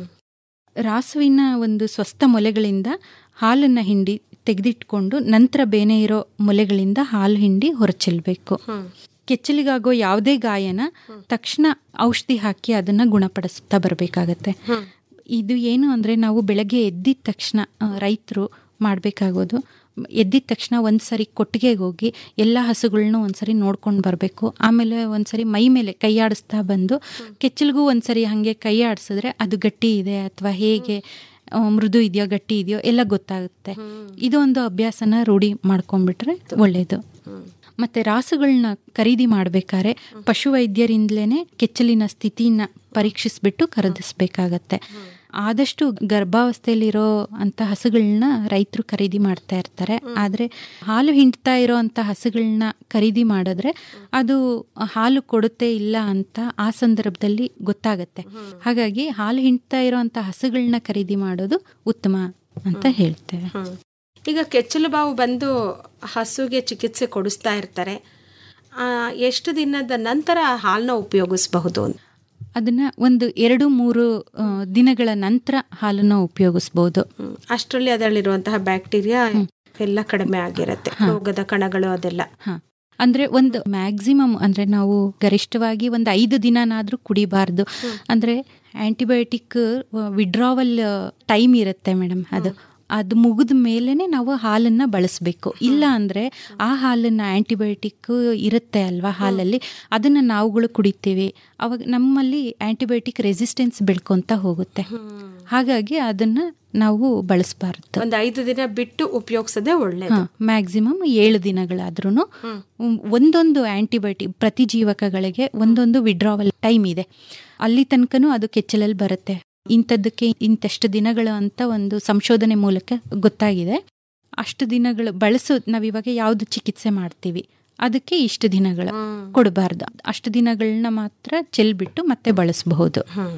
ರಾಸುವಿನ ಒಂದು ಸ್ವಸ್ಥ ಮೊಲೆಗಳಿಂದ ಹಾಲನ್ನು ಹಿಂಡಿ ತೆಗೆದಿಟ್ಕೊಂಡು ನಂತರ ಬೇನೆ ಇರೋ ಮೊಲೆಗಳಿಂದ ಹಾಲು ಹಿಂಡಿ ಹೊರಚೆಲ್ಬೇಕು ಕೆಚ್ಚಲಿಗಾಗೋ ಯಾವುದೇ ಗಾಯನ ತಕ್ಷಣ ಔಷಧಿ ಹಾಕಿ ಅದನ್ನ ಗುಣಪಡಿಸ್ತಾ ಬರಬೇಕಾಗತ್ತೆ ಇದು ಏನು ಅಂದರೆ ನಾವು ಬೆಳಗ್ಗೆ ಎದ್ದಿದ ತಕ್ಷಣ ರೈತರು ಮಾಡಬೇಕಾಗೋದು ಎದ್ದಿದ ತಕ್ಷಣ ಒಂದು ಸರಿ ಕೊಟ್ಟಿಗೆಗೆ ಹೋಗಿ ಎಲ್ಲ ಹಸುಗಳನ್ನೂ ಒಂದ್ಸರಿ ನೋಡ್ಕೊಂಡು ಬರಬೇಕು ಆಮೇಲೆ ಒಂದ್ಸರಿ ಮೈ ಮೇಲೆ ಕೈ ಆಡಿಸ್ತಾ ಬಂದು ಕೆಚ್ಚಲಿಗೂ ಒಂದ್ಸರಿ ಹಾಗೆ ಕೈ ಆಡಿಸಿದ್ರೆ ಅದು ಗಟ್ಟಿ ಇದೆ ಅಥವಾ ಹೇಗೆ ಮೃದು ಇದೆಯೋ ಗಟ್ಟಿ ಇದೆಯೋ ಎಲ್ಲ ಗೊತ್ತಾಗುತ್ತೆ ಇದು ಒಂದು ಅಭ್ಯಾಸನ ರೂಢಿ ಮಾಡ್ಕೊಂಡ್ಬಿಟ್ರೆ ಒಳ್ಳೆಯದು ಮತ್ತೆ ರಾಸುಗಳನ್ನ ಖರೀದಿ ಮಾಡ್ಬೇಕಾದ್ರೆ ಪಶುವೈದ್ಯರಿಂದಲೇ ಕೆಚ್ಚಲಿನ ಸ್ಥಿತಿನ ಪರೀಕ್ಷಿಸ್ಬಿಟ್ಟು ಖರೀದಿಸ್ಬೇಕಾಗತ್ತೆ ಆದಷ್ಟು ಗರ್ಭಾವಸ್ಥೆಯಲ್ಲಿರೋ ಅಂತ ಹಸುಗಳನ್ನ ರೈತರು ಖರೀದಿ ಮಾಡ್ತಾ ಇರ್ತಾರೆ ಆದರೆ ಹಾಲು ಹಿಂಡ್ತಾ ಇರೋ ಅಂಥ ಹಸುಗಳನ್ನ ಖರೀದಿ ಮಾಡಿದ್ರೆ ಅದು ಹಾಲು ಕೊಡುತ್ತೆ ಇಲ್ಲ ಅಂತ ಆ ಸಂದರ್ಭದಲ್ಲಿ ಗೊತ್ತಾಗತ್ತೆ ಹಾಗಾಗಿ ಹಾಲು ಹಿಂಡ್ತಾ ಇರೋ ಅಂಥ ಹಸುಗಳನ್ನ ಖರೀದಿ ಮಾಡೋದು ಉತ್ತಮ ಅಂತ ಹೇಳ್ತೇವೆ ಈಗ ಕೆಚ್ಚಲು ಬಾವು ಬಂದು ಹಸುಗೆ ಚಿಕಿತ್ಸೆ ಕೊಡಿಸ್ತಾ ಇರ್ತಾರೆ ಎಷ್ಟು ದಿನದ ನಂತರ ಹಾಲನ್ನ ಉಪಯೋಗಿಸಬಹುದು ಅದನ್ನ ಒಂದು ಎರಡು ಮೂರು ದಿನಗಳ ನಂತರ ಹಾಲನ್ನು ಉಪಯೋಗಿಸ್ಬೋದು ಅಷ್ಟರಲ್ಲಿ ಅದರಲ್ಲಿರುವಂತಹ ಬ್ಯಾಕ್ಟೀರಿಯಾ ಎಲ್ಲ ಕಡಿಮೆ ಆಗಿರುತ್ತೆ ರೋಗದ ಕಣಗಳು ಅದೆಲ್ಲ ಅಂದ್ರೆ ಒಂದು ಮ್ಯಾಕ್ಸಿಮಮ್ ಅಂದ್ರೆ ನಾವು ಗರಿಷ್ಠವಾಗಿ ಒಂದು ಐದು ದಿನನಾದ್ರೂ ಕುಡಿಬಾರ್ದು ಅಂದ್ರೆ ಆಂಟಿಬಯೋಟಿಕ್ ವಿಡ್ರಾವಲ್ ಟೈಮ್ ಇರುತ್ತೆ ಮೇಡಮ್ ಅದು ಅದು ಮುಗಿದ ಮೇಲೇ ನಾವು ಹಾಲನ್ನು ಬಳಸಬೇಕು ಇಲ್ಲ ಅಂದರೆ ಆ ಹಾಲನ್ನು ಆ್ಯಂಟಿಬಯೋಟಿಕ್ ಇರುತ್ತೆ ಅಲ್ವಾ ಹಾಲಲ್ಲಿ ಅದನ್ನು ನಾವುಗಳು ಕುಡಿತೀವಿ ಅವಾಗ ನಮ್ಮಲ್ಲಿ ಆ್ಯಂಟಿಬಯೋಟಿಕ್ ರೆಸಿಸ್ಟೆನ್ಸ್ ಬೆಳ್ಕೊತ ಹೋಗುತ್ತೆ ಹಾಗಾಗಿ ಅದನ್ನು ನಾವು ಬಳಸಬಾರ್ದು ಒಂದು ಐದು ದಿನ ಬಿಟ್ಟು ಉಪಯೋಗಿಸೋದೇ ಒಳ್ಳೆಯದು ಮ್ಯಾಕ್ಸಿಮಮ್ ಏಳು ದಿನಗಳಾದ್ರೂ ಒಂದೊಂದು ಆ್ಯಂಟಿಬಯೋಟಿಕ್ ಪ್ರತಿಜೀವಕಗಳಿಗೆ ಒಂದೊಂದು ವಿಡ್ರಾವಲ್ ಟೈಮ್ ಇದೆ ಅಲ್ಲಿ ತನಕನೂ ಅದು ಕೆಚ್ಚಲಲ್ಲಿ ಬರುತ್ತೆ ಇಂಥದ್ದಕ್ಕೆ ಇಂಥಷ್ಟು ದಿನಗಳು ಅಂತ ಒಂದು ಸಂಶೋಧನೆ ಮೂಲಕ ಗೊತ್ತಾಗಿದೆ ಅಷ್ಟು ದಿನಗಳು ಬಳಸೋ ನಾವಿವಾಗ ಯಾವುದು ಚಿಕಿತ್ಸೆ ಮಾಡ್ತೀವಿ ಅದಕ್ಕೆ ಇಷ್ಟು ದಿನಗಳು ಕೊಡಬಾರ್ದು ಅಷ್ಟು ದಿನಗಳನ್ನ ಮಾತ್ರ ಚೆಲ್ಬಿಟ್ಟು ಮತ್ತೆ ಬಳಸಬಹುದು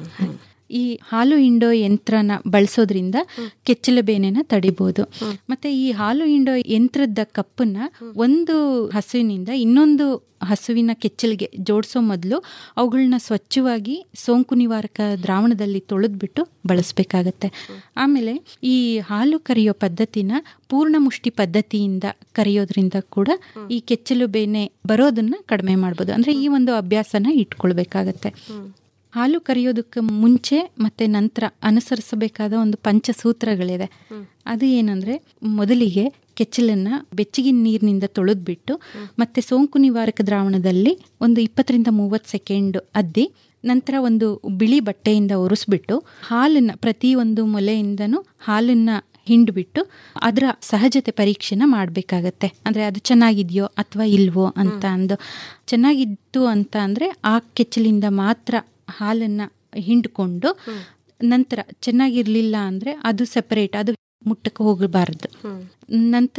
ಈ ಹಾಲು ಹಿಂಡೋ ಯಂತ್ರನ ಬಳಸೋದ್ರಿಂದ ಕೆಚ್ಚಲ ಬೇನೆನ ತಡಿಬಹುದು ಮತ್ತೆ ಈ ಹಾಲು ಹಿಂಡೋ ಯಂತ್ರದ ಕಪ್ಪನ್ನ ಒಂದು ಹಸುವಿನಿಂದ ಇನ್ನೊಂದು ಹಸುವಿನ ಕೆಚ್ಚಲಿಗೆ ಜೋಡಿಸೋ ಮೊದಲು ಅವುಗಳನ್ನ ಸ್ವಚ್ಛವಾಗಿ ಸೋಂಕು ನಿವಾರಕ ದ್ರಾವಣದಲ್ಲಿ ತೊಳೆದ್ಬಿಟ್ಟು ಬಳಸಬೇಕಾಗತ್ತೆ ಆಮೇಲೆ ಈ ಹಾಲು ಕರೆಯೋ ಪದ್ಧತಿನ ಪೂರ್ಣ ಮುಷ್ಟಿ ಪದ್ಧತಿಯಿಂದ ಕರೆಯೋದ್ರಿಂದ ಕೂಡ ಈ ಕೆಚ್ಚಲು ಬೇನೆ ಬರೋದನ್ನ ಕಡಿಮೆ ಮಾಡ್ಬೋದು ಅಂದ್ರೆ ಈ ಒಂದು ಅಭ್ಯಾಸನ ಇಟ್ಕೊಳ್ಬೇಕಾಗತ್ತೆ ಹಾಲು ಕರೆಯೋದಕ್ಕೆ ಮುಂಚೆ ಮತ್ತೆ ನಂತರ ಅನುಸರಿಸಬೇಕಾದ ಒಂದು ಪಂಚಸೂತ್ರಗಳಿದೆ ಅದು ಏನಂದ್ರೆ ಮೊದಲಿಗೆ ಕೆಚ್ಚಲನ್ನ ಬೆಚ್ಚಗಿನ ನೀರಿನಿಂದ ತೊಳೆದ್ಬಿಟ್ಟು ಮತ್ತೆ ಸೋಂಕು ನಿವಾರಕ ದ್ರಾವಣದಲ್ಲಿ ಒಂದು ಇಪ್ಪತ್ತರಿಂದ ಮೂವತ್ತು ಸೆಕೆಂಡ್ ಅದ್ದಿ ನಂತರ ಒಂದು ಬಿಳಿ ಬಟ್ಟೆಯಿಂದ ಒರೆಸ್ಬಿಟ್ಟು ಹಾಲನ್ನ ಪ್ರತಿ ಒಂದು ಮೊಲೆಯಿಂದನೂ ಹಾಲನ್ನ ಹಿಂಡ್ಬಿಟ್ಟು ಅದರ ಸಹಜತೆ ಪರೀಕ್ಷೆನ ಮಾಡಬೇಕಾಗತ್ತೆ ಅಂದರೆ ಅದು ಚೆನ್ನಾಗಿದೆಯೋ ಅಥವಾ ಇಲ್ವೋ ಅಂತ ಅಂದು ಚೆನ್ನಾಗಿತ್ತು ಅಂತ ಅಂದರೆ ಆ ಕೆಚ್ಚಲಿಂದ ಮಾತ್ರ ಹಾಲನ್ನು ಹಿಂಡ್ಕೊಂಡು ನಂತರ ಚೆನ್ನಾಗಿರ್ಲಿಲ್ಲ ಅಂದರೆ ಅದು ಸೆಪರೇಟ್ ಅದು ಮುಟ್ಟಕ್ಕೆ ಹೋಗಬಾರ್ದು ನಂತರ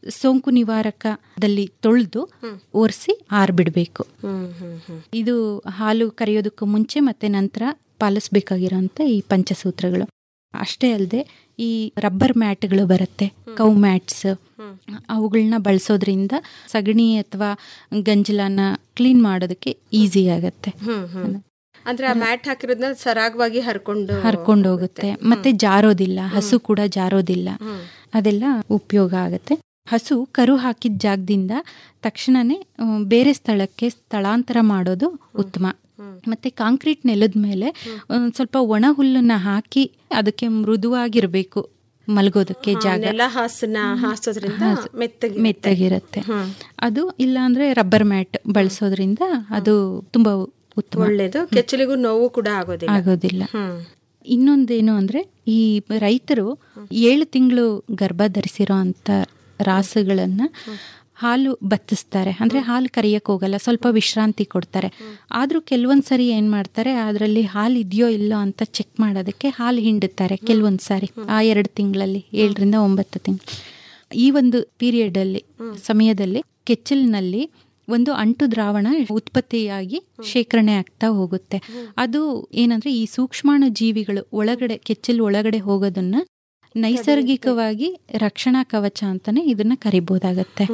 ಸೋಂಕು ನಿವಾರಕದಲ್ಲಿ ತೊಳೆದು ಒರೆಸಿ ಆರ್ಬಿಡ್ಬೇಕು ಹ್ಮ್ ಹ್ಮ್ ಹ್ಮ್ ಇದು ಹಾಲು ಕರೆಯೋದಕ್ಕೂ ಮುಂಚೆ ಮತ್ತೆ ನಂತರ ಪಾಲಿಸ್ಬೇಕಾಗಿರೋಂಥ ಈ ಪಂಚಸೂತ್ರಗಳು ಅಷ್ಟೇ ಅಲ್ಲದೆ ಈ ರಬ್ಬರ್ ಮ್ಯಾಟ್ಗಳು ಬರುತ್ತೆ ಕೌ ಮ್ಯಾಟ್ಸ್ ಅವುಗಳನ್ನ ಬಳಸೋದ್ರಿಂದ ಸಗಣಿ ಅಥವಾ ಗಂಜಲನ ಕ್ಲೀನ್ ಮಾಡೋದಕ್ಕೆ ಈಸಿ ಆಗತ್ತೆ ಹ್ಮ್ ಹ್ಮ್ ಅಂದ್ರೆ ಆ ಮ್ಯಾಟ್ ಹಾಕಿರೋದ್ನ ಸರಾಗವಾಗಿ ಹರ್ಕೊಂಡು ಹರ್ಕೊಂಡು ಹೋಗುತ್ತೆ ಮತ್ತೆ ಜಾರೋದಿಲ್ಲ ಹಸು ಕೂಡ ಜಾರೋದಿಲ್ಲ ಅದೆಲ್ಲ ಉಪಯೋಗ ಆಗುತ್ತೆ ಹಸು ಕರು ಹಾಕಿದ ಜಾಗದಿಂದ ತಕ್ಷಣನೇ ಆ, ಬೇರೆ ಸ್ಥಳಕ್ಕೆ ಸ್ಥಳಾಂತರ ಮಾಡೋದು ಉತ್ತಮ ಮತ್ತೆ ಕಾಂಕ್ರೀಟ್ ನೆಲದ ಮೇಲೆ ಒಂದ್ ಸ್ವಲ್ಪ ಒಣ ಹುಲ್ಲನ್ನ ಹಾಕಿ ಅದಕ್ಕೆ ಮೃದುವಾಗಿರ್ಬೇಕು ಮಲಗೋದಕ್ಕೆ ಜಾಗ ನೆಲ ಹಾಸನ ಹಾಸೋದ್ರಿಂದ ಮೆತ್ತಗೆ ಮೆತ್ತಗಿರುತ್ತೆ ಅದು ಇಲ್ಲ ಅಂದ್ರೆ ರಬ್ಬರ್ ಮ್ಯಾಟ್ ಬಳಸೋದ್ರಿಂದ ಅದು ತುಂಬಾ ಉತ್ತಮ ಒಳ್ಳೇದು ಕೆಚ್ಚಲಿಗೂ ನೋವು ಕೂಡ ಆಗೋದಿಲ್ಲ ಆಗೋದಿಲ್ಲ ಹ್ಮ್ ಇನ್ನೊಂದೇನು ಅಂದ್ರೆ ಈ ರೈತರು ಏಳು ತಿಂಗಳು ಗರ್ಭ ಧರಿಸಿರೋ ಅಂತ ರಾಸುಗಳನ್ನ ಹಾಲು ಬತ್ತಿಸ್ತಾರೆ ಅಂದ್ರೆ ಹಾಲು ಕರಿಯಕ್ ಹೋಗಲ್ಲ ಸ್ವಲ್ಪ ವಿಶ್ರಾಂತಿ ಕೊಡ್ತಾರೆ ಆದ್ರೂ ಕೆಲವೊಂದ್ ಸರಿ ಏನ್ ಮಾಡ್ತಾರೆ ಅದರಲ್ಲಿ ಹಾಲು ಇದೆಯೋ ಇಲ್ಲೋ ಅಂತ ಚೆಕ್ ಮಾಡೋದಕ್ಕೆ ಹಾಲು ಹಿಂಡುತ್ತಾರೆ ಕೆಲವೊಂದ್ ಸಾರಿ ಆ ಎರಡು ತಿಂಗಳಲ್ಲಿ ಏಳರಿಂದ ಒಂಬತ್ತು ತಿಂಗಳು ಈ ಒಂದು ಪೀರಿಯಡ್ ಅಲ್ಲಿ ಸಮಯದಲ್ಲಿ ಕೆಚ್ಚಲಿನಲ್ಲಿ ಒಂದು ಅಂಟು ದ್ರಾವಣ ಉತ್ಪತ್ತಿಯಾಗಿ ಶೇಖರಣೆ ಆಗ್ತಾ ಹೋಗುತ್ತೆ ಅದು ಏನಂದ್ರೆ ಈ ಸೂಕ್ಷ್ಮಾಣು ಜೀವಿಗಳು ಒಳಗಡೆ ಕೆಚ್ಚಲು ಒಳಗಡೆ ಹೋಗೋದನ್ನ ನೈಸರ್ಗಿಕವಾಗಿ ರಕ್ಷಣಾ ಕವಚ ಅಂತಾನೆ ಇದನ್ನ ಕರಿಬಹುದಾಗತ್ತೆ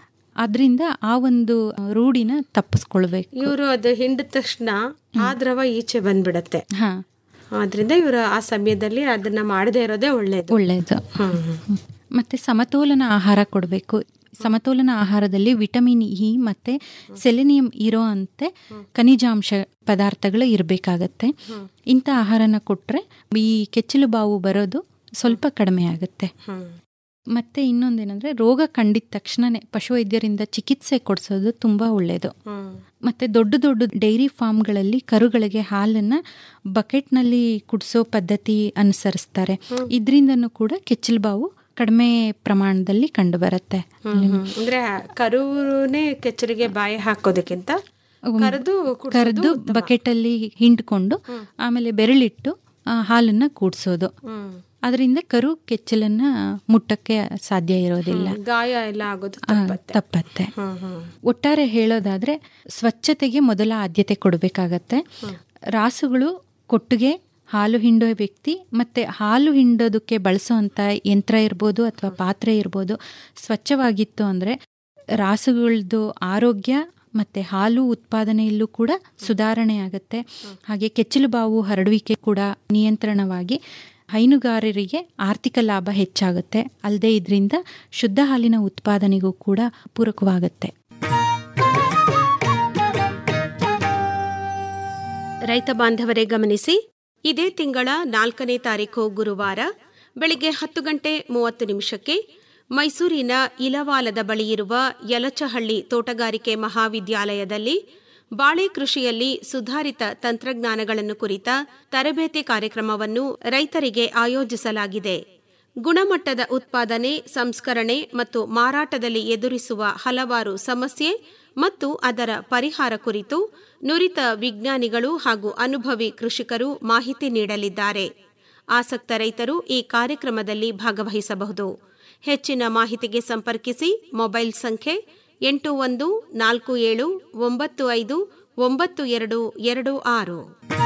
ಅದರಿಂದ ಆ ಒಂದು ರೂಢಿನ ತಪ್ಪಿಸ್ಕೊಳ್ಬೇಕು ಇವರು ಅದು ಹಿಂಡಿದ ತಕ್ಷಣ ಆ ದ್ರವ ಈಚೆ ಬಂದ್ಬಿಡತ್ತೆ ಹಾ ಆದ್ರಿಂದ ಇವರು ಆ ಸಮಯದಲ್ಲಿ ಅದನ್ನ ಮಾಡದೇ ಇರೋದೇ ಒಳ್ಳೇದು ಒಳ್ಳೇದು ಹ್ಮ್ ಹ್ಮ್. ಮತ್ತೆ ಸಮತೋಲನ ಆಹಾರ ಕೊಡಬೇಕು ಸಮತೋಲನ ಆಹಾರದಲ್ಲಿ ವಿಟಮಿನ್ ಇ ಮತ್ತೆ ಸೆಲೆನಿಯಂ ಇರೋ ಅಂತೆ ಖನಿಜಾಂಶ ಪದಾರ್ಥಗಳು ಇರಬೇಕಾಗತ್ತೆ ಇಂಥ ಆಹಾರನ ಕೊಟ್ರೆ ಈ ಕೆಚ್ಚಲು ಬಾವು ಬರೋದು ಸ್ವಲ್ಪ ಕಡಿಮೆ ಆಗುತ್ತೆ ಹ್ಮ್ ಮತ್ತೆ ಇನ್ನೊಂದೇನಂದ್ರೆ ರೋಗ ಕಂಡಿದ ತಕ್ಷಣನೇ ಪಶುವೈದ್ಯರಿಂದ ಚಿಕಿತ್ಸೆ ಕೊಡಿಸೋದು ತುಂಬಾ ಒಳ್ಳೆಯದು ಹ್ಮ್ ಮತ್ತೆ ದೊಡ್ಡ ದೊಡ್ಡ ಡೈರಿ ಫಾರ್ಮ್ಗಳಲ್ಲಿ ಕರುಗಳಿಗೆ ಹಾಲನ್ನ ಬಕೆಟ್ನಲ್ಲಿ ಕುಡಿಸೋ ಪದ್ಧತಿ ಅನುಸರಿಸ್ತಾರೆ ಇದರಿಂದನೂ ಕೂಡ ಕೆಚ್ಚಲು ಬಾವು ಕಡಿಮೆ ಪ್ರಮಾಣದಲ್ಲಿ ಕಂಡು ಬರುತ್ತೆ ಹ್ಮ್, ಹ್ಮ್. ಅಂದ್ರೆ ಕರುನೇ ಕೆಚ್ಚಲಿಗೆ ಬಾಯಿ ಹಾಕೋದಕ್ಕಿಂತ ಕರೆದು ಕರೆದು ಬಕೆಟಲ್ಲಿ ಹಿಂಡ್ಕೊಂಡು ಆಮೇಲೆ ಬೆರಳಿಟ್ಟು ಆ, ಹಾಲನ್ನ ಕೂಡ್ಸೋದು ಅದರಿಂದ ಕರು ಕೆಚ್ಚಲನ್ನ ಮುಟ್ಟಕ್ಕೆ ಸಾಧ್ಯ ಇರೋದಿಲ್ಲ ಗಾಯ ಎಲ್ಲ ಆಗೋದು ಆ, ತಪ್ಪತ್ತೆ ತಪ್ಪತ್ತೆ ಹ್ಮ್ ಹ್ಮ್ ಒಟ್ಟಾರೆ ಹೇಳೋದಾದ್ರೆ ಸ್ವಚ್ಛತೆಗೆ ಮೊದಲ ಆದ್ಯತೆ ಕೊಡಬೇಕಾಗತ್ತೆ ರಾಸುಗಳು ಕೊಟ್ಟಿಗೆ ಹಾಲು ಹಿಂಡೋ ವ್ಯಕ್ತಿ ಮತ್ತೆ ಹಾಲು ಹಿಂಡೋದಕ್ಕೆ ಬಳಸೋಂಥ ಯಂತ್ರ ಇರ್ಬೋದು ಅಥವಾ ಪಾತ್ರೆ ಇರ್ಬೋದು ಸ್ವಚ್ಛವಾಗಿತ್ತು ಅಂದ್ರೆ ರಾಸುಗಳದ್ದು ಆರೋಗ್ಯ ಮತ್ತೆ ಹಾಲು ಉತ್ಪಾದನೆಯಲ್ಲೂ ಕೂಡ ಸುಧಾರಣೆ ಆಗುತ್ತೆ ಹಾಗೆ ಕೆಚ್ಚಲು ಬಾವು ಹರಡುವಿಕೆ ಕೂಡ ನಿಯಂತ್ರಣವಾಗಿ ಹೈನುಗಾರರಿಗೆ ಆರ್ಥಿಕ ಲಾಭ ಹೆಚ್ಚಾಗುತ್ತೆ ಅಲ್ಲದೆ ಇದರಿಂದ ಶುದ್ಧ ಹಾಲಿನ ಉತ್ಪಾದನೆಗೂ ಕೂಡ ಪೂರಕವಾಗುತ್ತೆ ರೈತ ಬಾಂಧವರೇ ಗಮನಿಸಿ ಇದೇ ತಿಂಗಳ ನಾಲ್ಕನೇ ತಾರೀಕು ಗುರುವಾರ ಬೆಳಿಗ್ಗೆ ಹತ್ತು ಗಂಟೆ ಮೂವತ್ತು ನಿಮಿಷಕ್ಕೆ ಮೈಸೂರಿನ ಇಲವಾಲದ ಬಳಿಯಿರುವ ಯಲಚಹಳ್ಳಿ ತೋಟಗಾರಿಕೆ ಮಹಾವಿದ್ಯಾಲಯದಲ್ಲಿ ಬಾಳೆ ಕೃಷಿಯಲ್ಲಿ ಸುಧಾರಿತ ತಂತ್ರಜ್ಞಾನಗಳನ್ನು ಕುರಿತ ತರಬೇತಿ ಕಾರ್ಯಕ್ರಮವನ್ನು ರೈತರಿಗೆ ಆಯೋಜಿಸಲಾಗಿದೆ ಗುಣಮಟ್ಟದ ಉತ್ಪಾದನೆ ಸಂಸ್ಕರಣೆ ಮತ್ತು ಮಾರಾಟದಲ್ಲಿ ಎದುರಿಸುವ ಹಲವಾರು ಸಮಸ್ಯೆ ಮತ್ತು ಅದರ ಪರಿಹಾರ ಕುರಿತು ನುರಿತ ವಿಜ್ಞಾನಿಗಳು ಹಾಗೂ ಅನುಭವಿ ಕೃಷಿಕರು ಮಾಹಿತಿ ನೀಡಲಿದ್ದಾರೆ ಆಸಕ್ತ ರೈತರು ಈ ಕಾರ್ಯಕ್ರಮದಲ್ಲಿ ಭಾಗವಹಿಸಬಹುದು ಹೆಚ್ಚಿನ ಮಾಹಿತಿಗೆ ಸಂಪರ್ಕಿಸಿ ಮೊಬೈಲ್ ಸಂಖ್ಯೆ ಎಂಟು ಒಂದು ನಾಲ್ಕು ಏಳು ಒಂಬತ್ತು ಐದು ಒಂಬತ್ತು ಎರಡು ಎರಡು ಆರು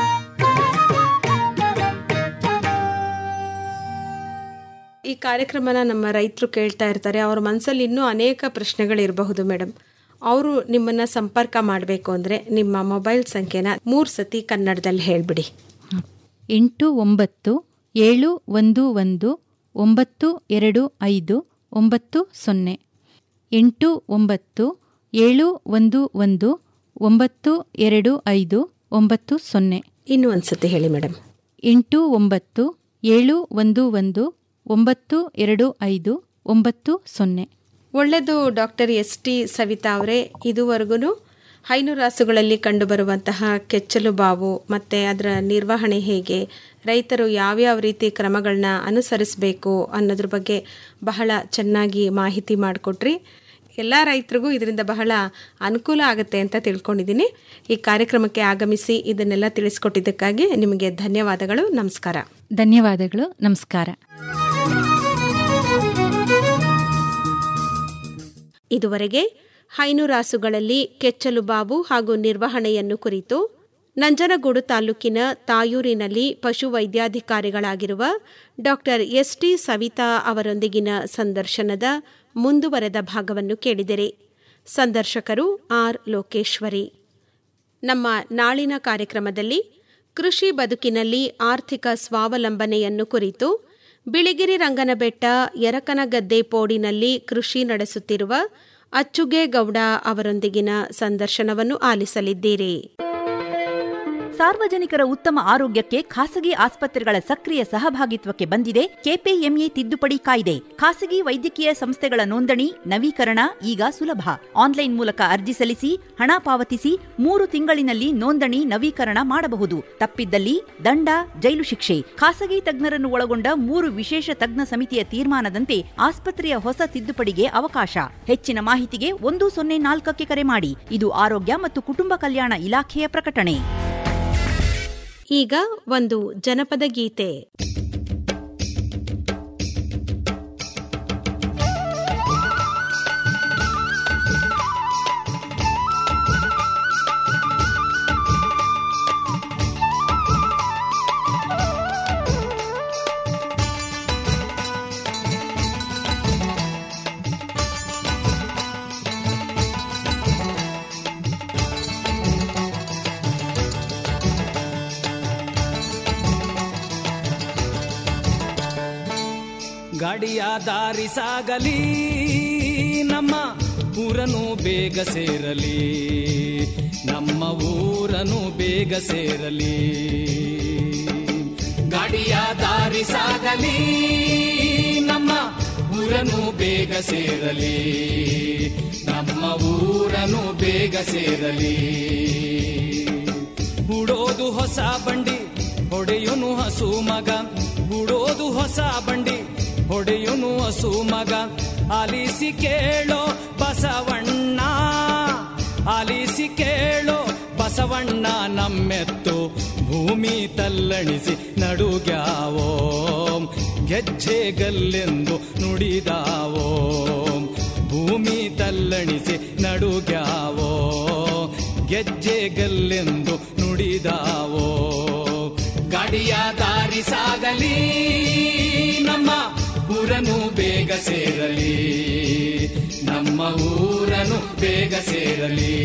ಈ ಕಾರ್ಯಕ್ರಮನ ನಮ್ಮ ರೈತರು ಕೇಳ್ತಾ ಇರ್ತಾರೆ ಅವ್ರ ಮನಸ್ಸಲ್ಲಿ ಇನ್ನೂ ಅನೇಕ ಪ್ರಶ್ನೆಗಳಿರಬಹುದು ಮೇಡಮ್ ಅವರು ನಿಮ್ಮನ್ನ ಸಂಪರ್ಕ ಮಾಡಬೇಕು ಅಂದರೆ ನಿಮ್ಮ ಮೊಬೈಲ್ ಸಂಖ್ಯೆನ ಮೂರು ಸತಿ ಕನ್ನಡದಲ್ಲಿ ಹೇಳಿಬಿಡಿ ಎಂಟು ಒಂಬತ್ತು ಏಳು ಒಂದು ಒಂದು ಒಂಬತ್ತು ಎರಡು ಐದು ಒಂಬತ್ತು ಸೊನ್ನೆ ಎಂಟು ಒಂಬತ್ತು ಏಳು ಒಂದು ಒಂದು ಒಂಬತ್ತು ಎರಡು ಐದು ಒಂಬತ್ತು ಸೊನ್ನೆ ಇನ್ನೂ ಒಂದು ಸತಿ ಹೇಳಿ ಮೇಡಮ್ ಎಂಟು ಒಂಬತ್ತು ಏಳು ಒಂದು ಒಂದು ಒಂಬತ್ತು ಎರಡು ಐದು ಒಂಬತ್ತು ಸೊನ್ನೆ ಒಳ್ಳೆಯದು ಡಾಕ್ಟರ್ ಎಸ್ ಟಿ ಸವಿತಾ ಅವರೇ ಇದುವರೆಗೂ ಹೈನು ರಾಸುಗಳಲ್ಲಿ ಕಂಡುಬರುವಂತಹ ಕೆಚ್ಚಲು ಬಾವು ಮತ್ತು ಅದರ ನಿರ್ವಹಣೆ ಹೇಗೆ ರೈತರು ಯಾವ್ಯಾವ ರೀತಿ ಕ್ರಮಗಳನ್ನ ಅನುಸರಿಸಬೇಕು ಅನ್ನೋದ್ರ ಬಗ್ಗೆ ಬಹಳ ಚೆನ್ನಾಗಿ ಮಾಹಿತಿ ಮಾಡಿಕೊಟ್ರಿ ಎಲ್ಲ ರೈತರಿಗೂ ಇದರಿಂದ ಬಹಳ ಅನುಕೂಲ ಆಗುತ್ತೆ ಅಂತ ತಿಳ್ಕೊಂಡಿದ್ದೀನಿ ಈ ಕಾರ್ಯಕ್ರಮಕ್ಕೆ ಆಗಮಿಸಿ ಇದನ್ನೆಲ್ಲ ತಿಳಿಸ್ಕೊಟ್ಟಿದ್ದಕ್ಕಾಗಿ ನಿಮಗೆ ಧನ್ಯವಾದಗಳು ನಮಸ್ಕಾರ ಧನ್ಯವಾದಗಳು ನಮಸ್ಕಾರ ಇದುವರೆಗೆ ಹೈನುರಾಸುಗಳಲ್ಲಿ ಕೆಚ್ಚಲು ಬಾವು ಹಾಗೂ ನಿರ್ವಹಣೆಯನ್ನು ಕುರಿತು ನಂಜನಗೂಡು ತಾಲೂಕಿನ ತಾಯೂರಿನಲ್ಲಿ ಪಶು ವೈದ್ಯಾಧಿಕಾರಿಗಳಾಗಿರುವ ಡಾಕ್ಟರ್ ಎಸ್ ಟಿ ಸವಿತಾ ಅವರೊಂದಿಗಿನ ಸಂದರ್ಶನದ ಮುಂದುವರೆದ ಭಾಗವನ್ನು ಕೇಳಿದಿರಿ ಸಂದರ್ಶಕರು ಆರ್ ಲೋಕೇಶ್ವರಿ ನಮ್ಮ ನಾಳಿನ ಕಾರ್ಯಕ್ರಮದಲ್ಲಿ ಕೃಷಿ ಬದುಕಿನಲ್ಲಿ ಆರ್ಥಿಕ ಸ್ವಾವಲಂಬನೆಯನ್ನು ಕುರಿತು ಬಿಳಿಗಿರಿ ರಂಗನಬೆಟ್ಟ ಯರಕನಗದ್ದೆ ಪೋಡಿನಲ್ಲಿ ಕೃಷಿ ನಡೆಸುತ್ತಿರುವ ಅಚ್ಚುಗೇಗೌಡ ಅವರೊಂದಿಗಿನ ಸಂದರ್ಶನವನ್ನು ಆಲಿಸಲಿದ್ದೀರಿ ಸಾರ್ವಜನಿಕರ ಉತ್ತಮ ಆರೋಗ್ಯಕ್ಕೆ ಖಾಸಗಿ ಆಸ್ಪತ್ರೆಗಳ ಸಕ್ರಿಯ ಸಹಭಾಗಿತ್ವಕ್ಕೆ ಬಂದಿದೆ ಕೆಪಿಎಂಎ ತಿದ್ದುಪಡಿ ಕಾಯ್ದೆ ಖಾಸಗಿ ವೈದ್ಯಕೀಯ ಸಂಸ್ಥೆಗಳ ನೋಂದಣಿ ನವೀಕರಣ ಈಗ ಸುಲಭ ಆನ್ಲೈನ್ ಮೂಲಕ ಅರ್ಜಿ ಸಲ್ಲಿಸಿ ಹಣ ಪಾವತಿಸಿ ಮೂರು ತಿಂಗಳಿನಲ್ಲಿ ನೋಂದಣಿ ನವೀಕರಣ ಮಾಡಬಹುದು ತಪ್ಪಿದ್ದಲ್ಲಿ ದಂಡ ಜೈಲು ಶಿಕ್ಷೆ ಖಾಸಗಿ ತಜ್ಞರನ್ನು ಒಳಗೊಂಡ ಮೂರು ವಿಶೇಷ ತಜ್ಞ ಸಮಿತಿಯ ತೀರ್ಮಾನದಂತೆ ಆಸ್ಪತ್ರೆಯ ಹೊಸ ತಿದ್ದುಪಡಿಗೆ ಅವಕಾಶ ಹೆಚ್ಚಿನ ಮಾಹಿತಿಗೆ ಒಂದು ಸೊನ್ನೆ ನಾಲ್ಕಕ್ಕೆ ಕರೆ ಮಾಡಿ ಇದು ಆರೋಗ್ಯ ಮತ್ತು ಕುಟುಂಬ ಕಲ್ಯಾಣ ಇಲಾಖೆಯ ಪ್ರಕಟಣೆ ಈಗ ಒಂದು ಜನಪದ ಗೀತೆ ಗಾಡಿಯ ದಾರಿ ಸಾಗಲಿ ನಮ್ಮ ಊರನು ಬೇಗ ಸೇರಲಿ ನಮ್ಮ ಊರನು ಬೇಗ ಸೇರಲಿ ಗಾಡಿಯ ದಾರಿ ಸಾಗಲಿ ನಮ್ಮ ಊರನು ಬೇಗ ಸೇರಲಿ ನಮ್ಮ ಊರನು ಬೇಗ ಸೇರಲಿ ಹೂಡೋದು ಹೊಸ ಬಂಡಿ ಹೊಡೆಯುನು ಹಸು ಮಗ ಹೂಡೋದು ಹೊಸ ಬಂಡಿ ಹೊಡೆಯುನು ಹಸು ಮಗ ಆಲಿಸಿ ಕೇಳೋ ಬಸವಣ್ಣ ಆಲಿಸಿ ಕೇಳೋ ಬಸವಣ್ಣ ನಮ್ಮೆತ್ತು ಭೂಮಿ ತಲ್ಲಣಿಸಿ ನಡುಗ್ಯಾವೋ ಗೆಜ್ಜೆಗಲ್ಲೆಂದು ನುಡಿದಾವೋ ಭೂಮಿ ತಲ್ಲಣಿಸಿ ನಡುಗ್ಯಾವೋ ಗೆಜ್ಜೆಗಲ್ಲೆಂದು ನುಡಿದಾವೋ ಗಾಡಿಯ ದಾರಿ ಸಾಗಲಿ ನಮ್ಮ ಊರನು ಬೇಗ ಸೇರಲಿ ನಮ್ಮ ಊರನು ಬೇಗ ಸೇರಲಿ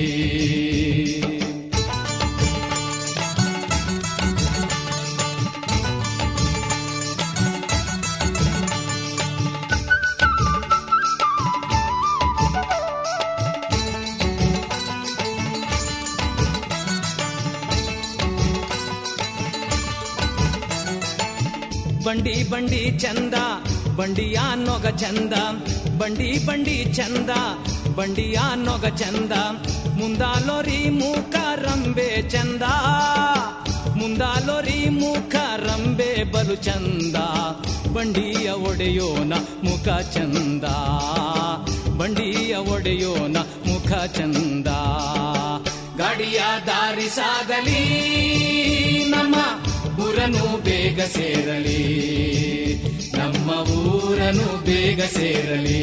ಬಂಡಿ ಬಂಡಿ ಚಂದ ಬಂಡಿಯ ನೊಗ ಚಂದ ಬಂಡಿ ಬಂಡಿ ಚಂದ ಬಂಡಿಯ ನೊಗ ಚಂದ ಮುಂದಾಲೋರಿ ಮೂಕ ರಂಬೆ ಚಂದ ಮುಂದಾಲೋರಿ ಮೂಕ ರಂಬೆ ಬಲು ಚಂದ ಬಂಡಿಯ ಒಡೆಯೋನ ಮುಖ ಚಂದ ಬಂಡಿಯ ಒಡೆಯೋನ ಮುಖ ಚಂದ ಗಾಡಿಯ ದಾರಿ ಸಾಗಲಿ ನಮ್ಮ ಊರನು ಬೇಗ ಸೇರಲಿ ನಮ್ಮ ಊರನು ಬೇಗ ಸೇರಲಿ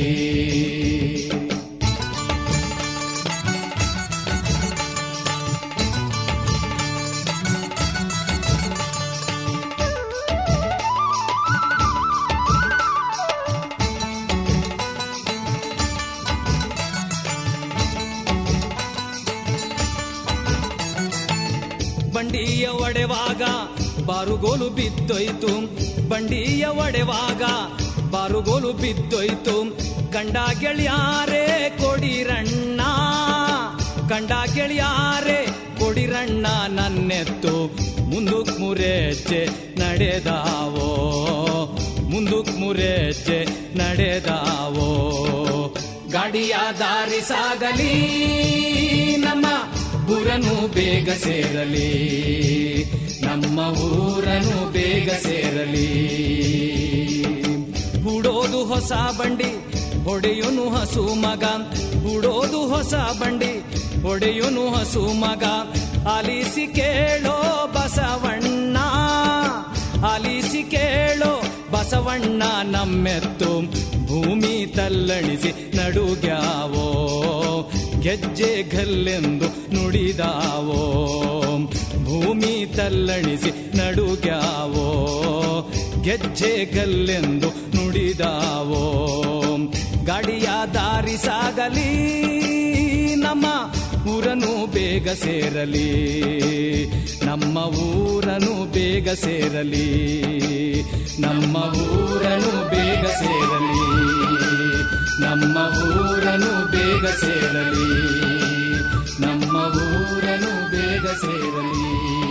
ಬಂಡಿಯ ಒಡೆವಾಗ ಬಾರುಗೋಲು ಬಿದ್ದೋಯ್ತು ಬಂಡಿಯ ಒಡೆವಾಗ ಬಾರುಗೋಲು ಬಿದ್ದೋಯ್ತು ಕಂಡ ಗೆಳೆಯಾರೆ ಕೊಡಿರಣ್ಣ ಕಂಡ ಗೆಳೆಯಾರೆ ಕೊಡಿರಣ್ಣ ನನ್ನೆತ್ತು ಮುಂದಕ್ ಮುರೆಚ್ಚೆ ನಡೆದಾವೋ ಮುಂದಕ್ ಮುರೆಚ್ಚೆ ನಡೆದಾವೋ ಗಾಡಿಯ ದಾರಿ ಸಾಗಲಿ ನಮ್ಮ ಊರನು ಬೇಗ ಸೇರಲಿ ನಮ್ಮ ಊರನು ಬೇಗ ಸೇರಲಿ ಹೂಡೋದು ಹೊಸ ಬಂಡಿ ಹೊಡೆಯುನು ಹಸು ಮಗ ಹೂಡೋದು ಹೊಸ ಬಂಡಿ ಹೊಡೆಯುನು ಹಸು ಮಗ ಆಲಿಸಿ ಕೇಳೋ ಬಸವಣ್ಣ ಆಲಿಸಿ ಕೇಳೋ ಬಸವಣ್ಣ ನಮ್ಮೆತ್ತು ಭೂಮಿ ತಲ್ಲಣಿಸಿ ನಡುಗ್ಯಾವೋ ಗೆಜ್ಜೆ ಗಲ್ಲೆಂದು ನುಡಿದಾವೋ ಭೂಮಿ ತಲ್ಲಣಿಸಿ ನಡುಗ್ಯಾವೋ ಗೆಜ್ಜೆ ಗಲ್ಲೆಂದು ನುಡಿದಾವೋ ಗಾಡಿಯ ದಾರಿ ಸಾಗಲಿ ನಮ್ಮ ಊರನು ಬೇಗ ಸೇರಲಿ ನಮ್ಮ ಊರನು ಬೇಗ ಸೇರಲಿ ನಮ್ಮ ಊರನು ಬೇಗ ಸೇರಲಿ ನಮ್ಮ ಊರನು ಬೇಗ ಸೇರಲಿ ನಮ್ಮ ಊರನು ಬೇಗ ಸೇರಲಿ